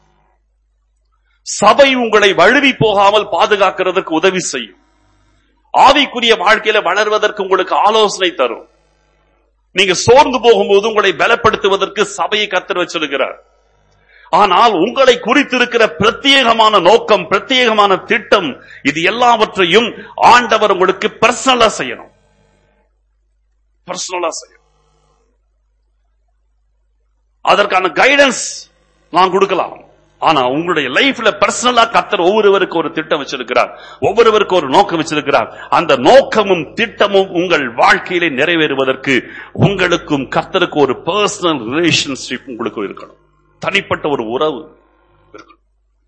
சபை உங்களை வழுவி போகாமல் பாதுகாக்கிறதுக்கு உதவி செய்யும் ஆவிக்குரிய வாழ்க்கையில வளர்வதற்கு உங்களுக்கு ஆலோசனை தரும் நீங்க சோர்ந்து போகும்போது உங்களை பலப்படுத்துவதற்கு சபையை கத்தர் வச்சிருக்கிறார் ஆனால் உங்களை குறித்திருக்கிற பிரத்யேகமான நோக்கம் பிரத்யேகமான திட்டம் இது எல்லாவற்றையும் ஆண்டவர் உங்களுக்கு பர்சனலா செய்யணும் பர்சனலா செய்யணும் அதற்கான கைடன்ஸ் நான் கொடுக்கலாம் ஆனா உங்களுடைய லைஃப்ல பர்சனலா கத்தர் ஒவ்வொருவருக்கு ஒரு திட்டம் வச்சிருக்கிறார் ஒவ்வொருவருக்கு ஒரு நோக்கம் வச்சிருக்கிறார் அந்த நோக்கமும் திட்டமும் உங்கள் வாழ்க்கையிலே நிறைவேறுவதற்கு உங்களுக்கும் கத்தருக்கு ஒரு பர்சனல் ரிலேஷன்ஷிப் உங்களுக்கு இருக்கணும் தனிப்பட்ட ஒரு உறவு இருக்கணும்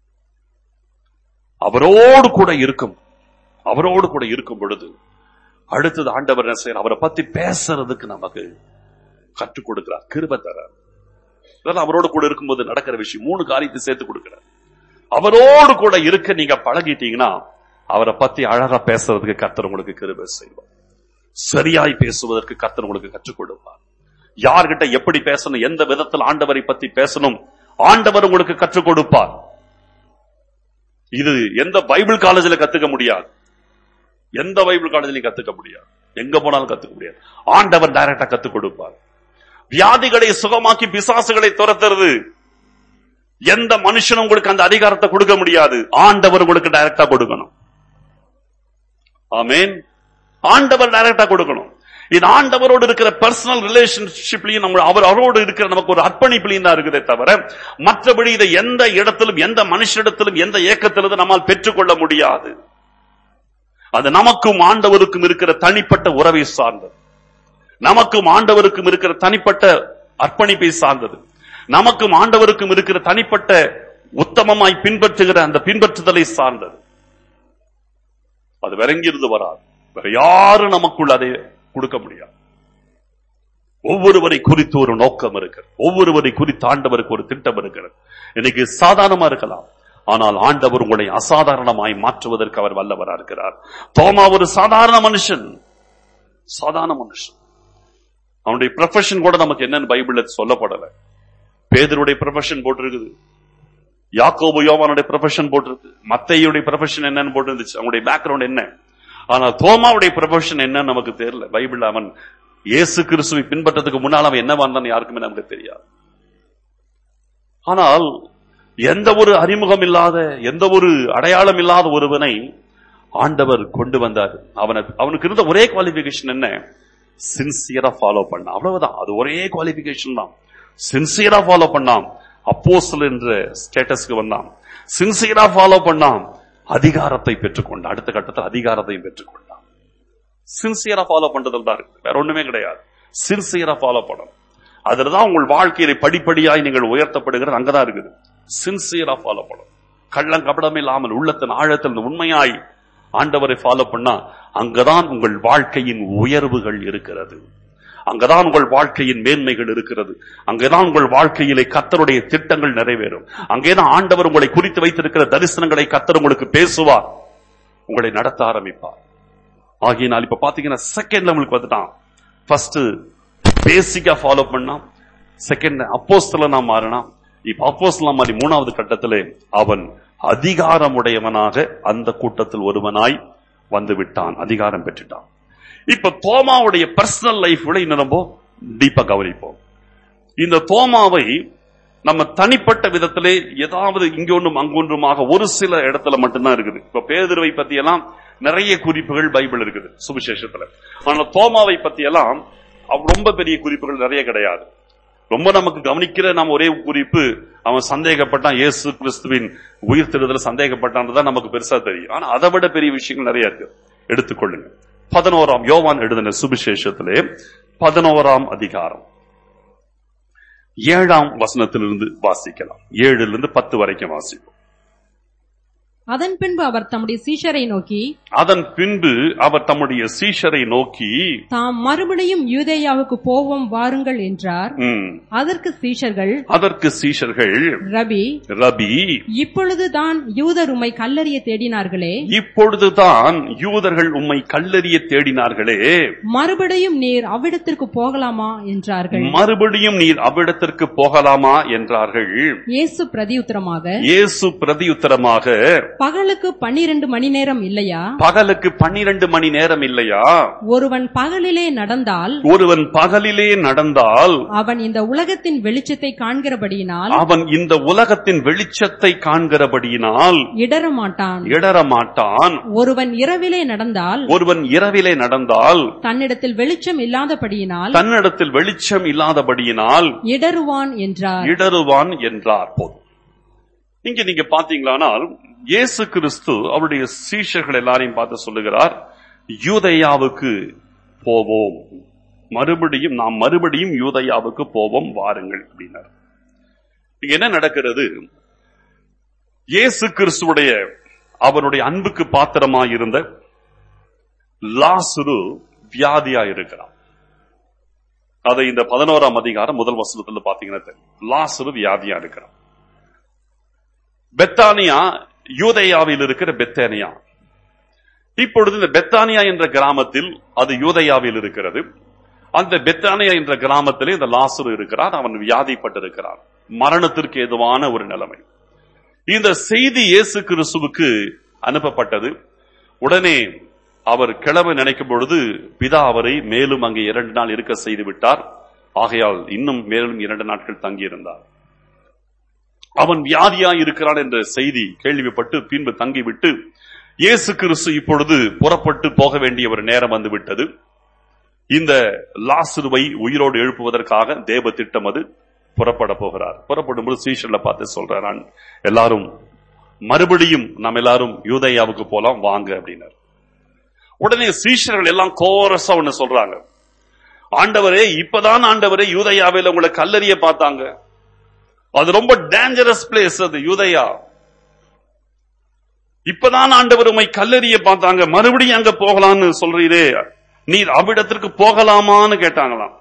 அவரோடு கூட இருக்கும் அவரோடு கூட இருக்கும் பொழுது அடுத்தது ஆண்டவர் என்ன செய்யறார் அவரை பத்தி பேசுறதுக்கு நமக்கு கற்றுக் கொடுக்கிறார் கிருப தரார் இதெல்லாம் அவரோடு கூட இருக்கும்போது நடக்கிற விஷயம் மூணு காரியத்தை சேர்த்து கொடுக்கிறார் அவரோடு கூட இருக்க நீங்க பழகிட்டீங்கன்னா அவரை பத்தி அழகா பேசுறதுக்கு கர்த்தர் உங்களுக்கு கிருபை செய்வார் சரியாய் பேசுவதற்கு கர்த்தர் உங்களுக்கு கற்றுக் கொடுப்பார் யார்கிட்ட எப்படி பேசணும் எந்த விதத்தில் ஆண்டவரை பத்தி பேசணும் ஆண்டவர் உங்களுக்கு கற்றுக் கொடுப்பார் இது எந்த பைபிள் காலேஜில் கத்துக்க முடியாது எந்த பைபிள் காலேஜிலையும் கத்துக்க முடியாது எங்க போனாலும் கத்துக்க முடியாது ஆண்டவர் டைரக்டா கத்துக் கொடுப்பார் வியாதிகளை சுகமாக்கி பிசாசுகளை துரத்துறது எந்த மனுஷனும் உங்களுக்கு அந்த அதிகாரத்தை கொடுக்க முடியாது ஆண்டவர் உங்களுக்கு டைரக்டா கொடுக்கணும் ஆமேன் ஆண்டவர் டைரக்டா கொடுக்கணும் இது ஆண்டவரோடு இருக்கிற பர்சனல் ரிலேஷன்ஷிப்லயும் நம்ம அவர் அவரோடு இருக்கிற நமக்கு ஒரு அர்ப்பணிப்புலையும் தான் இருக்குதே தவிர மற்றபடி இதை எந்த இடத்திலும் எந்த மனுஷனிடத்திலும் எந்த இயக்கத்திலும் நம்மால் பெற்றுக்கொள்ள முடியாது அது நமக்கும் ஆண்டவருக்கும் இருக்கிற தனிப்பட்ட உறவை சார்ந்தது நமக்கும் ஆண்டவருக்கும் இருக்கிற தனிப்பட்ட அர்ப்பணிப்பை சார்ந்தது நமக்கும் ஆண்டவருக்கும் இருக்கிற தனிப்பட்ட உத்தமமாய் பின்பற்றுகிற அந்த பின்பற்றுதலை சார்ந்தது அது விளங்கியிருந்து வராது வேற யாரும் நமக்குள் அதை கொடுக்க முடியாது ஒவ்வொருவரை குறித்து ஒரு நோக்கம் இருக்கிறது ஒவ்வொருவரை குறித்து ஆண்டவருக்கு ஒரு திட்டம் இருக்கிறது இன்னைக்கு சாதாரணமா இருக்கலாம் ஆனால் ஆண்டவர் உங்களை அசாதாரணமாய் மாற்றுவதற்கு அவர் வல்லவரா இருக்கிறார் தோமா ஒரு சாதாரண மனுஷன் சாதாரண மனுஷன் அவனுடைய ப்ரொஃபஷன் கூட நமக்கு என்னன்னு பைபிள்ல சொல்லப்படல பேதருடைய ப்ரொஃபஷன் போட்டிருக்குது யாக்கோபு யோவானுடைய ப்ரொஃபஷன் போட்டிருக்கு மத்தையுடைய ப்ரொஃபஷன் என்னன்னு போட்டிருந்துச்சு அவனுடைய பேக்ரவுண்ட் என்ன ஆனா தோமாவுடைய ப்ரொஃபஷன் என்னன்னு நமக்கு தெரியல பைபிள் அவன் இயேசு கிறிஸ்துவை பின்பற்றதுக்கு முன்னால் அவன் என்ன வந்தான் யாருக்குமே நமக்கு தெரியாது ஆனால் எந்த ஒரு அறிமுகம் இல்லாத எந்த ஒரு அடையாளம் இல்லாத ஒருவனை ஆண்டவர் கொண்டு வந்தார் அவனை அவனுக்கு இருந்த ஒரே குவாலிபிகேஷன் என்ன சின்சியரா ஃபாலோ பண்ண அவ்வளவுதான் அது ஒரே குவாலிபிகேஷன் தான் சின்சியரா ஃபாலோ பண்ணான் அப்போஸ்தலர் என்ற ஸ்டேட்டஸ்க்கு வந்தான் சின்சியரா ஃபாலோ பண்ணான் அதிகாரத்தை பெற்றுக்கொண்டான் அடுத்த கட்டத்தில் அதிகாரத்தையும் பெற்றுக்கொண்டான் சின்சியரா ஃபாலோ பண்றதுல தான் இருக்கு வேற ஒண்ணுமே கிடையாது சின்சியரா ஃபாலோ பண்ணணும் அதுலதான் உங்கள் வாழ்க்கையில படிப்படியாய் நீங்கள் உயர்த்தப்படுகிறது அங்கதான் இருக்குது சின்சியரா ஃபாலோ பண்ணணும் கள்ளம் கபடம் இல்லாமல் உள்ளத்தின் ஆழத்தில் உண்மையாய் ஆண்டவரை ஃபாலோ பண்ணா அங்கதான் உங்கள் வாழ்க்கையின் உயர்வுகள் இருக்கிறது அங்கதான் உங்கள் வாழ்க்கையின் மேன்மைகள் இருக்கிறது அங்கேதான் உங்கள் வாழ்க்கையிலே கத்தருடைய திட்டங்கள் நிறைவேறும் அங்கேதான் ஆண்டவர் உங்களை குறித்து வைத்திருக்கிற தரிசனங்களை கத்தர் உங்களுக்கு பேசுவார் உங்களை நடத்த ஆரம்பிப்பார் ஆகியனால் இப்ப பாத்தீங்கன்னா செகண்ட் லெவலுக்கு வந்துட்டான் ஃபர்ஸ்ட் பேசிக்கா ஃபாலோ பண்ணா செகண்ட் அப்போஸ்தல நான் மாறினா இப்ப அப்போஸ்தலம் மாதிரி மூணாவது கட்டத்திலே அவன் அதிகாரமுடையவனாக அந்த கூட்டத்தில் ஒருவனாய் வந்து விட்டான் அதிகாரம் பெற்றுட்டான் இப்ப தோமாவுடைய பர்சனல் லைஃப்ல இன்னும் ரொம்ப டீப்பா கவனிப்போம் இந்த தோமாவை நம்ம தனிப்பட்ட விதத்திலே ஏதாவது இங்கொன்றும் அங்கொன்றுமாக ஒரு சில இடத்துல மட்டும்தான் இருக்குது இப்ப பேதுருவை பத்தி எல்லாம் நிறைய குறிப்புகள் பைபிள் இருக்குது சுவிசேஷத்துல ஆனா தோமாவை பத்தி எல்லாம் அவ் ரொம்ப பெரிய குறிப்புகள் நிறைய கிடையாது ரொம்ப நமக்கு கவனிக்கிற நம்ம ஒரே குறிப்பு அவன் சந்தேகப்பட்டான் இயேசு கிறிஸ்துவின் உயிர் திருதல சந்தேகப்பட்டான் தான் நமக்கு பெருசா தெரியும் ஆனா அதை விட பெரிய விஷயங்கள் நிறைய இருக்கு எடுத்துக்கொள்ளுங்க பதினோராம் யோவான் எழுதின சுவிசேஷத்திலே பதினோராம் அதிகாரம் ஏழாம் வசனத்திலிருந்து வாசிக்கலாம் ஏழுல இருந்து பத்து வரைக்கும் வாசிப்போம் அதன் பின்பு அவர் தம்முடைய சீஷரை நோக்கி அதன் பின்பு அவர் தம்முடைய சீஷரை நோக்கி தாம் மறுபடியும் யூதேயாவுக்கு போவோம் வாருங்கள் என்றார் ம், அதற்கு சீஷர்கள் அதற்கு சீஷர்கள் ரபி ரபி இப்பொழுதுதான் யூதர் உம்மை கல்லறிய தேடினார்களே இப்பொழுதுதான் யூதர்கள் உம்மை கல்லறிய தேடினார்களே மறுபடியும் நீர் அவ்விடத்திற்கு போகலாமா என்றார்கள் மறுபடியும் நீர் அவ்விடத்திற்கு போகலாமா என்றார்கள் இயேசு பிரதியுத்தரமாக இயேசு பிரதியுத்தரமாக பகலுக்கு பன்னிரண்டு மணி நேரம் இல்லையா பகலுக்கு பன்னிரண்டு மணி நேரம் இல்லையா ஒருவன் பகலிலே நடந்தால் ஒருவன் பகலிலே நடந்தால் அவன் இந்த உலகத்தின் வெளிச்சத்தை காண்கிறபடியினால் அவன் இந்த உலகத்தின் வெளிச்சத்தை காண்கிறபடியினால் இடரமாட்டான் இடரமாட்டான் ஒருவன் இரவிலே நடந்தால் ஒருவன் இரவிலே நடந்தால் தன்னிடத்தில் வெளிச்சம் இல்லாதபடியினால் தன்னிடத்தில் வெளிச்சம் இல்லாதபடியினால் இடறுவான் என்றார் இடறுவான் என்றார் போதும் இங்க நீங்க பாத்தீங்களானால் இயேசு கிறிஸ்து அவருடைய சீஷர்கள் எல்லாரையும் பார்த்து சொல்லுகிறார் யூதயாவுக்கு போவோம் மறுபடியும் நாம் மறுபடியும் யூதயாவுக்கு போவோம் வாருங்கள் அப்படின்னார் இங்க என்ன நடக்கிறது இயேசு கிறிஸ்துவுடைய அவருடைய அன்புக்கு பாத்திரமாயிருந்த லாசுரு வியாதியா இருக்கிறான் அதை இந்த பதினோராம் அதிகாரம் முதல் வசனத்துல பாத்தீங்கன்னா தெரியும். லாசரு வியாதியா இருக்கிறான் பெத்தானியா யூதயாவில் இருக்கிற பெத்தானியா இப்பொழுது இந்த பெத்தானியா என்ற கிராமத்தில் அது யூதயாவில் இருக்கிறது அந்த பெத்தானியா என்ற கிராமத்திலே இந்த லாசரு இருக்கிறார் அவன் வியாதிப்பட்டிருக்கிறான் மரணத்திற்கு ஏதுவான ஒரு நிலைமை இந்த செய்தி இயேசு கிறிஸ்துவுக்கு அனுப்பப்பட்டது உடனே அவர் கிளம்ப நினைக்கும் பொழுது பிதா அவரை மேலும் அங்கே இரண்டு நாள் இருக்க செய்து விட்டார் ஆகையால் இன்னும் மேலும் இரண்டு நாட்கள் தங்கியிருந்தார் அவன் வியாதியா இருக்கிறான் என்ற செய்தி கேள்விப்பட்டு பின்பு தங்கிவிட்டு இயேசு கிறிஸ்து இப்பொழுது புறப்பட்டு போக வேண்டிய ஒரு நேரம் வந்து விட்டது இந்த லாசுருவை உயிரோடு எழுப்புவதற்காக தேவ திட்டம் அது புறப்பட போகிறார் புறப்படும் போது சீஷர்ல பார்த்து சொல்றார் நான் எல்லாரும் மறுபடியும் நாம் எல்லாரும் யூதயாவுக்கு போலாம் வாங்க அப்படின்னார் உடனே சீஷர்கள் எல்லாம் கோரஸா ஒண்ணு சொல்றாங்க ஆண்டவரே இப்பதான் ஆண்டவரே யூதயாவில் உங்களை கல்லறிய பார்த்தாங்க அது ரொம்ப டேஞ்சரஸ் பிளேஸ் அது யூதயா இப்பதான் ஆண்டவர் உம்மை கல்லறிய பார்த்தாங்க மறுபடியும் அங்க போகலாம்னு சொல்றீரே நீர் அவ்விடத்திற்கு போகலாமான்னு கேட்டாங்களாம்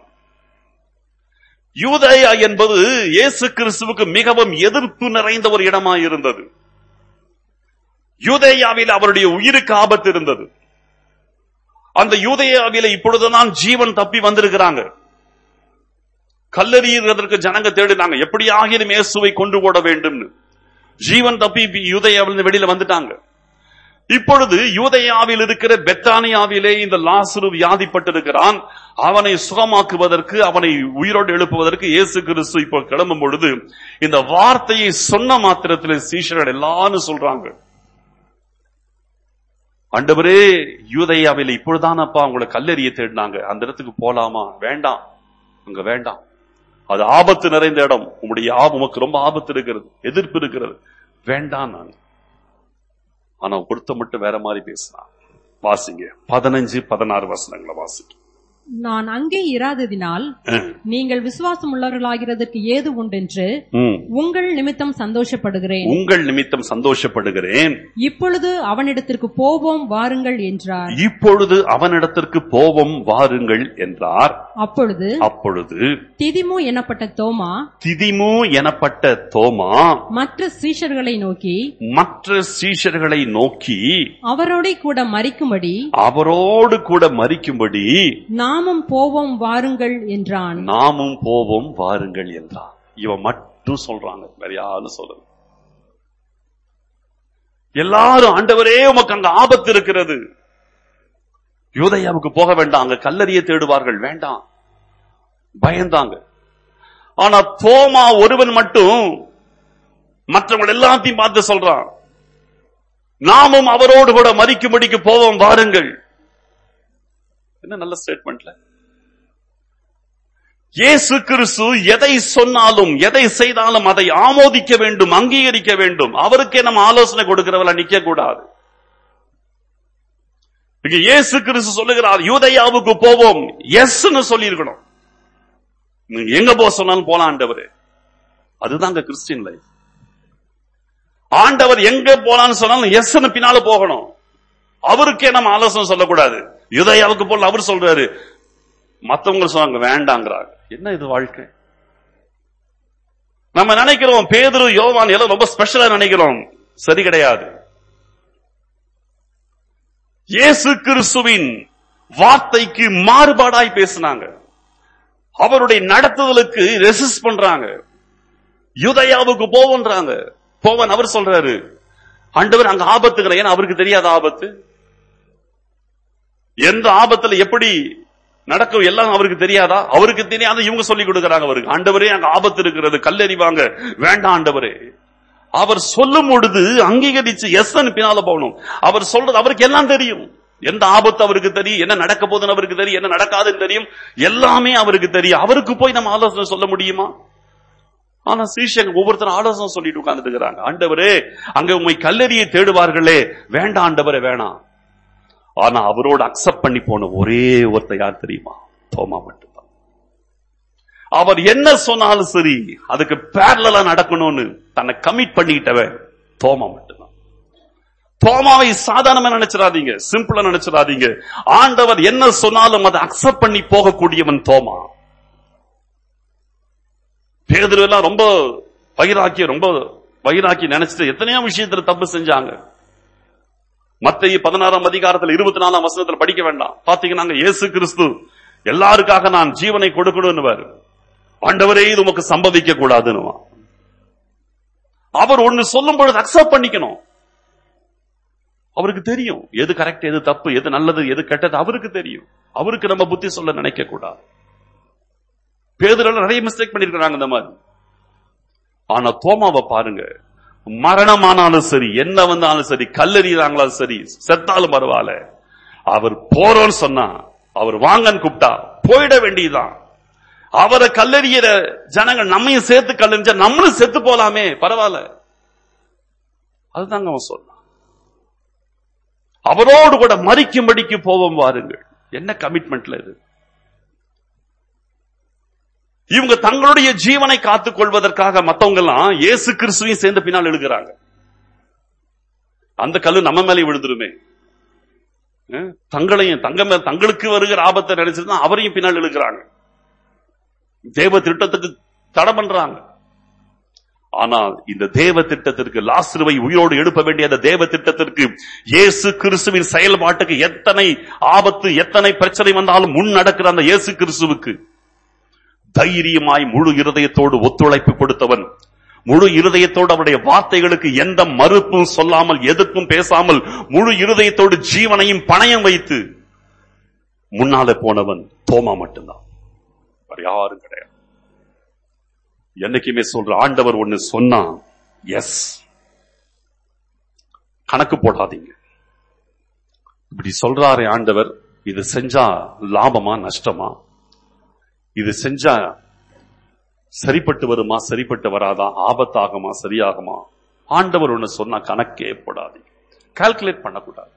யூதயா என்பது இயேசு கிறிஸ்துவுக்கு மிகவும் எதிர்ப்பு நிறைந்த ஒரு இடமா இருந்தது யூதேயாவில் அவருடைய உயிருக்கு ஆபத்து இருந்தது அந்த யூதேயாவில இப்பொழுதுதான் ஜீவன் தப்பி வந்திருக்கிறாங்க கல்லறியதற்கு ஜனங்க தேடினாங்க எப்படி ஆகிலும் இயேசுவை கொண்டு போட வேண்டும்னு ஜீவன் தப்பி யூதேயாவிலிருந்து வெளியில வந்துட்டாங்க இப்பொழுது யூதேயாவில் இருக்கிற பெத்தானியாவிலே இந்த லாசுரு வியாதிப்பட்டிருக்கிறான் அவனை சுகமாக்குவதற்கு அவனை உயிரோடு எழுப்புவதற்கு இயேசு கிறிஸ்து இப்போ கிளம்பும் பொழுது இந்த வார்த்தையை சொன்ன மாத்திரத்தில் சீஷர்கள் எல்லாரும் சொல்றாங்க ஆண்டவரே யூதேயாவில் இப்பொழுதுதான் அப்பா உங்களை கல்லெறிய தேடினாங்க அந்த இடத்துக்கு போலாமா வேண்டாம் அங்க வேண்டாம் அது ஆபத்து நிறைந்த இடம் உங்களுடைய ஆப- உமக்கு ரொம்ப ஆபத்து இருக்கிறது எதிர்ப்பு இருக்கிறது வேண்டாம் நான் ஆனா கொடுத்த மட்டும் வேற மாதிரி பேசினான் வாசிங்க பதினஞ்சு பதினாறு வசனங்களை வாசிங்க நான் அங்கே இராததினால் நீங்கள் விசுவாசம் உள்ளவர்களாகிறதற்கு ஏது உண்டென்று ம். உங்கள் நிமித்தம் சந்தோஷப்படுகிறேன் உங்கள் நிமித்தம் சந்தோஷப்படுகிறேன் இப்பொழுது அவனிடத்திற்கு போவோம் வாருங்கள் என்றார் இப்பொழுது அவனிடத்திற்கு போவோம் வாருங்கள் என்றார் அப்பொழுது அப்பொழுது திதிமு எனப்பட்ட தோமா திதிமு எனப்பட்ட தோமா மற்ற சீஷர்களை நோக்கி மற்ற சீஷர்களை நோக்கி அவரோட கூட மறிக்கும்படி அவரோடு கூட மறிக்கும்படி நாமும் போவோம் வாருங்கள் என்றான் நாமும் போவோம் வாருங்கள் என்றான் இவன் மட்டும் சொல்றாங்க வேற யாரும் சொல்லல எல்லாரும் ஆண்டவரே உமக்கு அங்க ஆபத்து இருக்கிறது யூதயாவுக்கு போக வேண்டாம் அங்க கல்லறிய தேடுவார்கள் வேண்டாம் பயந்தாங்க ஆனா தோமா ஒருவன் மட்டும் மற்றவங்க எல்லாத்தையும் பார்த்து சொல்றான் நாமும் அவரோடு கூட மறிக்கும்படிக்கு போவோம் வாருங்கள் என்ன நல்ல ஸ்டேட்மெண்ட்ல இயேசு கிறிஸ்து எதை சொன்னாலும் எதை செய்தாலும் அதை ஆமோதிக்க வேண்டும் அங்கீகரிக்க வேண்டும் அவருக்கே நம்ம ஆலோசனை கொடுக்கிறவள நிக்க கூடாது இங்க இயேசு கிறிஸ்து சொல்லுகிறார் யூதயாவுக்கு போவோம் எஸ்ன்னு சொல்லியிருக்கணும் நீங்க எங்க போக சொன்னாலும் போலாம் ஆண்டவரே அதுதாங்க கிறிஸ்டியன் லைஃப் ஆண்டவர் எங்க போலான்னு சொன்னாலும் எஸ்ன்னு பின்னால போகணும் அவருக்கே நம்ம ஆலோசனை சொல்லக்கூடாது யுதயாவுக்கு போல அவர் சொல்றாரு மத்தவங்க சொன்னாங்க வேண்டாங்கிறாங்க என்ன இது வாழ்க்கை நம்ம நினைக்கிறோம் பேதுரு யோவான் எல்லாம் ரொம்ப ஸ்பெஷலா நினைக்கிறோம் சரி கிடையாது இயேசு கிறிஸ்துவின் வார்த்தைக்கு மாறுபாடாய் பேசினாங்க அவருடைய நடத்துதலுக்கு ரெசிஸ்ட் பண்றாங்க யுதயாவுக்கு போவன்றாங்க போவன் அவர் சொல்றாரு ஆண்டவர் அங்க ஆபத்துங்கிற ஏன்னா அவருக்கு தெரியாத ஆபத்து எந்த ஆபத்துல எப்படி நடக்கும் எல்லாம் அவருக்கு தெரியாதா அவருக்கு தெரியாத இவங்க சொல்லி கொடுக்கறாங்க அவருக்கு ஆண்டவரே அங்க ஆபத்து இருக்கிறது கல்லெறிவாங்க வேண்டாம் ஆண்டவரே அவர் சொல்லும் பொழுது அங்கீகரிச்சு எஸ் பின்னால போகணும் அவர் சொல்றது அவருக்கு எல்லாம் தெரியும் எந்த ஆபத்து அவருக்கு தெரியும் என்ன நடக்க போகுதுன்னு அவருக்கு தெரியும் என்ன நடக்காதுன்னு தெரியும் எல்லாமே அவருக்கு தெரியும் அவருக்கு போய் நம்ம ஆலோசனை சொல்ல முடியுமா ஆனா சீஷங்க ஒவ்வொருத்தரும் ஆலோசனை சொல்லிட்டு உட்கார்ந்துட்டு இருக்கிறாங்க ஆண்டவரே அங்க உண்மை கல்லறியை தேடுவார்களே வேண்டாம் ஆண்டவரே வேணாம் ஆனா அவரோட அக்செப்ட் பண்ணி போன ஒரே ஒருத்தர் யார் தெரியுமா தோமா மட்டும்தான் அவர் என்ன சொன்னாலும் சரி அதுக்கு பேரலா நடக்கணும்னு தன்னை கமிட் பண்ணிக்கிட்டவன் தோமா மட்டும்தான் தோமாவை சாதாரணமா நினைச்சிடாதீங்க சிம்பிளா நினைச்சிடாதீங்க ஆண்டவர் என்ன சொன்னாலும் அதை அக்செப்ட் பண்ணி போகக்கூடியவன் தோமா பேதுரு எல்லாம் ரொம்ப வைராக்கி ரொம்ப வைராக்கி நினைச்சிட்டு எத்தனையோ விஷயத்துல தப்பு செஞ்சாங்க மத்திய பதினாறாம் அதிகாரத்தில் இருபத்தி நாலாம் வசனத்துல படிக்க வேண்டாம் பாத்தீங்கன்னா இயேசு கிறிஸ்து எல்லாருக்காக நான் ஜீவனை கொடுக்கணும்னு ஆண்டவரே இது உமக்கு சம்பவிக்க கூடாதுன்னு அவர் ஒண்ணு சொல்லும் பொழுது அக்செப்ட் பண்ணிக்கணும் அவருக்கு தெரியும் எது கரெக்ட் எது தப்பு எது நல்லது எது கெட்டது அவருக்கு தெரியும் அவருக்கு நம்ம புத்தி சொல்ல நினைக்க கூடாது பேதுல நிறைய மிஸ்டேக் பண்ணிருக்கிறாங்க இந்த மாதிரி ஆனா தோமாவை பாருங்க மரணமானாலும் சரி என்ன வந்தாலும் சரி கல்லெறிறாங்களாலும் சரி செத்தாலும் பரவாயில்ல அவர் போறோம்னு சொன்னா அவர் வாங்கன்னு கூப்பிட்டா போயிட வேண்டியதுதான் அவரை கல்லெறிகிற ஜனங்கள் நம்மையும் சேர்த்து கல்லெறிஞ்சா நம்மளும் செத்து போலாமே பரவாயில்ல அதுதாங்க அவன் சொன்னான் அவரோடு கூட மறிக்கும்படிக்கு போவோம் வாருங்கள் என்ன கமிட்மெண்ட்ல இது இவங்க தங்களுடைய ஜீவனை காத்துக் கொள்வதற்காக மத்தவங்க எல்லாம் இயேசு கிறிஸ்துவையும் சேர்ந்து பின்னால் எழுகிறாங்க அந்த கல்லு நம்ம மேலே விழுந்துருமே அஹ், தங்களையும் தங்க மேல தங்களுக்கு வருகிற ஆபத்தை நினைச்சிருந்தா அவரையும் பின்னால் எழுகிறாங்க தேவ திட்டத்துக்கு தடை பண்றாங்க ஆனால் இந்த தேவ திட்டத்திற்கு லாஸ்ருவை உயிரோடு எழுப்ப வேண்டிய அந்த தேவ திட்டத்திற்கு இயேசு கிறிஸ்துவின் செயல்பாட்டுக்கு எத்தனை ஆபத்து எத்தனை பிரச்சனை வந்தாலும் முன் நடக்கிற அந்த இயேசு கிறிஸ்துவுக்கு தைரியமாய் முழு இருதயத்தோடு ஒத்துழைப்பு கொடுத்தவன் முழு இருதயத்தோடு அவருடைய வார்த்தைகளுக்கு எந்த மறுப்பும் சொல்லாமல் எதிர்ப்பும் பேசாமல் முழு இருதயத்தோடு ஜீவனையும் பணயம் வைத்து முன்னாலே போனவன் தோமா மட்டும்தான் வேற யாரும் கிடையாது என்னைக்குமே சொல்ற ஆண்டவர் ஒண்ணு சொன்னா எஸ் கணக்கு போடாதீங்க இப்படி சொல்றாரே ஆண்டவர் இது செஞ்சா லாபமா நஷ்டமா இது செஞ்சா சரிப்பட்டு வருமா சரிப்பட்டு வராதா ஆபத்தாகுமா சரியாகுமா ஆண்டவர் ஒண்ணு சொன்னா கணக்கே போடாது கால்குலேட் பண்ணக்கூடாது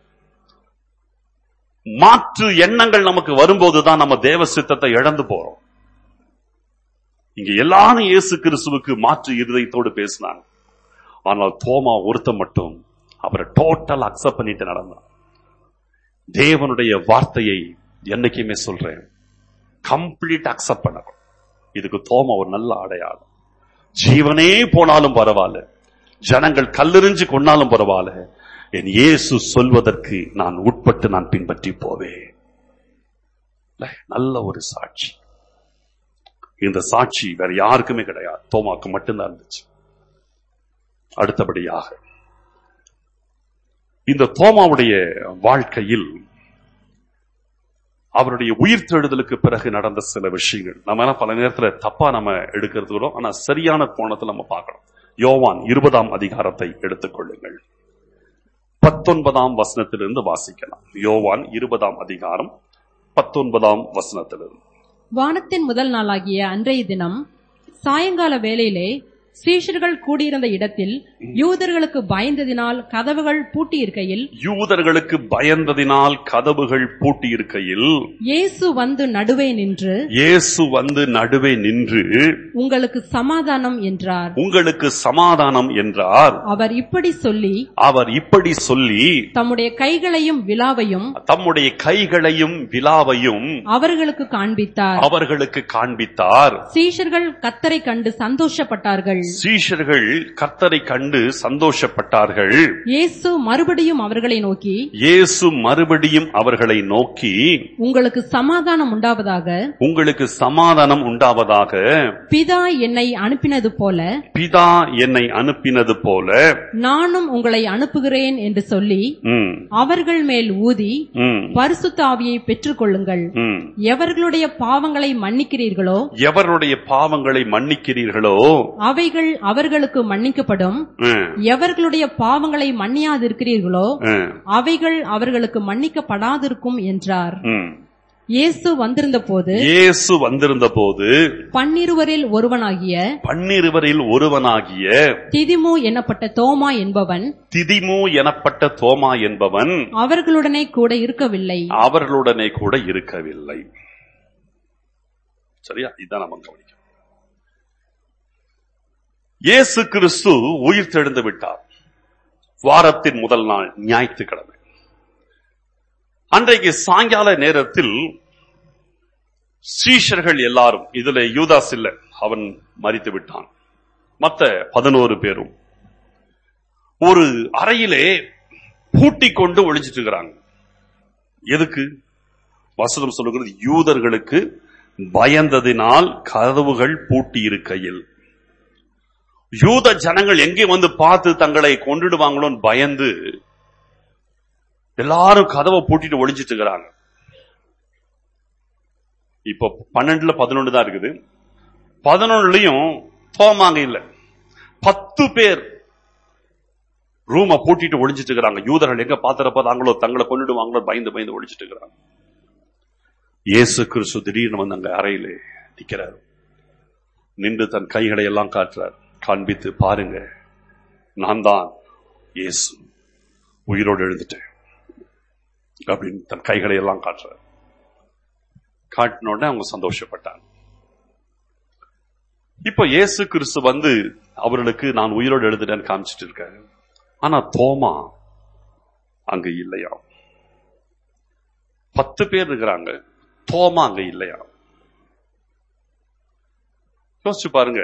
மாற்று எண்ணங்கள் நமக்கு வரும்போதுதான் நம்ம தேவ சித்தத்தை இழந்து போறோம் இங்க எல்லாரும் இயேசு கிறிஸ்துவுக்கு மாற்று இருதயத்தோடு பேசினாங்க ஆனால் தோமா ஒருத்த மட்டும் அவரை டோட்டல் அக்செப்ட் பண்ணிட்டு நடந்தான் தேவனுடைய வார்த்தையை என்னைக்குமே சொல்றேன் கம்ப்ளீட் அக்செப்ட் பண்ணணும் இதுக்கு தோமா ஒரு நல்ல அடையாளம் ஜீவனே போனாலும் பரவாயில்ல ஜனங்கள் கல்லெறிஞ்சு கொண்டாலும் பரவாயில்ல என் இயேசு சொல்வதற்கு நான் உட்பட்டு நான் பின்பற்றி போவேன் இல்ல, நல்ல ஒரு சாட்சி இந்த சாட்சி வேற யாருக்குமே கிடையாது தோமாக்கு மட்டும்தான் இருந்துச்சு அடுத்தபடியாக இந்த தோமாவுடைய வாழ்க்கையில் அவருடைய உயிர் தேடுதலுக்கு பிறகு நடந்த சில விஷயங்கள் நம்ம எல்லாம் பல நேரத்துல தப்பா நம்ம எடுக்கிறது கூட ஆனா சரியான கோணத்துல நம்ம பார்க்கணும் யோவான் இருபதாம் அதிகாரத்தை எடுத்துக்கொள்ளுங்கள் பத்தொன்பதாம் வசனத்திலிருந்து வாசிக்கலாம் யோவான் இருபதாம் அதிகாரம் பத்தொன்பதாம் வசனத்திலிருந்து வானத்தின் முதல் நாளாகிய அன்றைய தினம் சாயங்கால வேளையிலே சீஷர்கள் கூடியிருந்த இடத்தில் யூதர்களுக்கு பயந்ததினால் கதவுகள் பூட்டியிருக்கையில் யூதர்களுக்கு பயந்ததினால் கதவுகள் பூட்டியிருக்கையில் இயேசு வந்து நடுவே நின்று இயேசு வந்து நடுவே நின்று உங்களுக்கு சமாதானம் என்றார் உங்களுக்கு சமாதானம் என்றார் அவர் இப்படி சொல்லி அவர் இப்படி சொல்லி தம்முடைய கைகளையும் விலாவையும் தம்முடைய கைகளையும் விலாவையும் அவர்களுக்கு காண்பித்தார் அவர்களுக்கு காண்பித்தார் சீஷர்கள் கத்தரை கண்டு சந்தோஷப்பட்டார்கள் சீஷர்கள் கர்த்தரை கண்டு சந்தோஷப்பட்டார்கள் இயேசு மறுபடியும் அவர்களை நோக்கி இயேசு மறுபடியும் அவர்களை நோக்கி உங்களுக்கு சமாதானம் உண்டாவதாக உங்களுக்கு சமாதானம் உண்டாவதாக பிதா என்னை அனுப்பினது போல பிதா என்னை அனுப்பினது போல நானும் உங்களை அனுப்புகிறேன் என்று சொல்லி ம், அவர்கள் மேல் ஊதி ம், பரிசுத்த ஆவியை பெற்றுக்கொள்ளுங்கள் ம். எவர்களுடைய பாவங்களை மன்னிக்கிறீர்களோ எவருடைய பாவங்களை மன்னிக்கிறீர்களோ அவைகள் அவர்களுக்கு மன்னிக்கப்படும் ம், எவர்களுடைய பாவங்களை மன்னியாதிருக்கிறீர்களோ ம், அவைகள் அவர்களுக்கு மன்னிக்கப்படாதிருக்கும் என்றார் ம். இயேசு வந்திருந்த போது இயேசு வந்திருந்த போது பன்னிருவரில் ஒருவனாகிய பன்னிருவரில் ஒருவனாகிய திதிமு என்னப்பட்ட தோமா என்பவன் திதிமு எனப்பட்ட தோமா என்பவன் அவர்களுடனே கூட இருக்கவில்லை அவர்களுடனே கூட இருக்கவில்லை சரியா இதான் நம்ம கவனிக்கணும் இயேசு கிறிஸ்து உயிர் தெழுந்து விட்டார் வாரத்தின் முதல் நாள் ஞாயிற்றுக்கிழமை அன்றைக்கு சாயங்கால நேரத்தில் சீஷர்கள் எல்லாரும் இதுல யூதாஸ் இல்ல அவன் மரித்து விட்டான் மத்த பதினோரு பேரும் ஒரு அறையிலே பூட்டிக் கொண்டு ஒளிஞ்சிட்டு இருக்கிறாங்க எதுக்கு வசனம் சொல்லுகிறது யூதர்களுக்கு பயந்ததினால் கதவுகள் பூட்டி இருக்கையில் யூத ஜனங்கள் எங்கே வந்து பார்த்து தங்களை கொண்டுடுவாங்களோன்னு பயந்து எல்லாரும் கதவை பூட்டிட்டு ஒளிஞ்சிட்டு இருக்கிறாங்க இப்போ பன்னெண்டுல பதினொன்று தான் இருக்குது பதினொன்னுலயும் தோமாங்க இல்ல பத்து பேர் ரூமை பூட்டிட்டு ஒளிஞ்சிட்டு இருக்கிறாங்க யூதர்கள் எங்க பாத்திரப்பதாங்களோ தங்களை கொண்டுடுவாங்களோ பயந்து பயந்து ஒளிஞ்சிட்டு இருக்கிறாங்க இயேசு கிறிஸ்து திடீர்னு வந்து அங்க அறையிலே நிக்கிறார் நின்று தன் கைகளை எல்லாம் காட்டுறார் காண்பித்து பாருங்க நான் தான் இயேசு உயிரோடு எழுந்துட்டேன் அப்படின்னு தன் கைகளை எல்லாம் காட்டுறார் காட்டின உடனே அவங்க சந்தோஷப்பட்டாங்க இப்ப இயேசு கிறிஸ்து வந்து அவர்களுக்கு நான் உயிரோடு எழுதுட்டேன்னு காமிச்சிட்டு இருக்காரு ஆனா தோமா அங்க இல்லையா பத்து பேர் இருக்கிறாங்க தோமா அங்க இல்லையா யோசிச்சு பாருங்க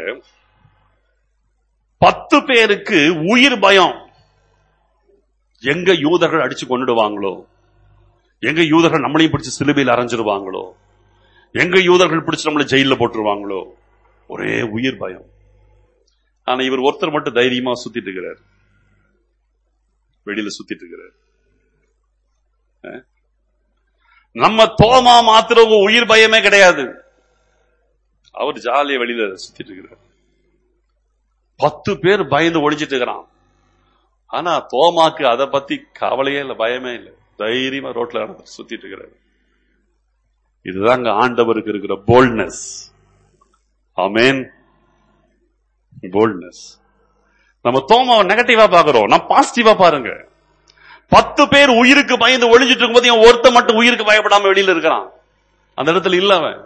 பத்து பேருக்கு உயிர் பயம் எங்க யூதர்கள் அடிச்சு கொண்டுடுவாங்களோ எங்க யூதர்கள் நம்மளையும் பிடிச்சு சிலுவையில் அரைஞ்சிருவாங்களோ எங்க யூதர்கள் பிடிச்சு நம்மளை ஜெயில போட்டுருவாங்களோ ஒரே உயிர் பயம் ஆனா இவர் ஒருத்தர் மட்டும் தைரியமா சுத்திட்டு இருக்கிறார் வெளியில சுத்திட்டு இருக்கிறார் அஹ்? நம்ம தோமா மாத்திரம் உயிர் பயமே கிடையாது அவர் ஜாலியா வெளியில சுத்திட்டு இருக்கிறார் பத்து பேர் பயந்து ஒழிச்சிட்டு இருக்கிறான் ஆனா தோமாக்கு அதை பத்தி கவலையே இல்லை பயமே இல்லை தைரியமா ரோட்ல நடந்து சுத்திட்டு இருக்கிறாரு இதுதாங்க ஆண்டவருக்கு இருக்கிற போல்ட்னஸ் ஆமேன் போல்ட்னஸ் நம்ம தோமாவை நெகட்டிவா பாக்குறோம் நான் பாசிட்டிவா பாருங்க பத்து பேர் உயிருக்கு பயந்து ஒளிஞ்சிட்டு இருக்கும்போது இவன் ஒருத்த மட்டும் உயிருக்கு பயப்படாம வெளியில இருக்கிறான் அந்த இடத்துல இல்ல அவன்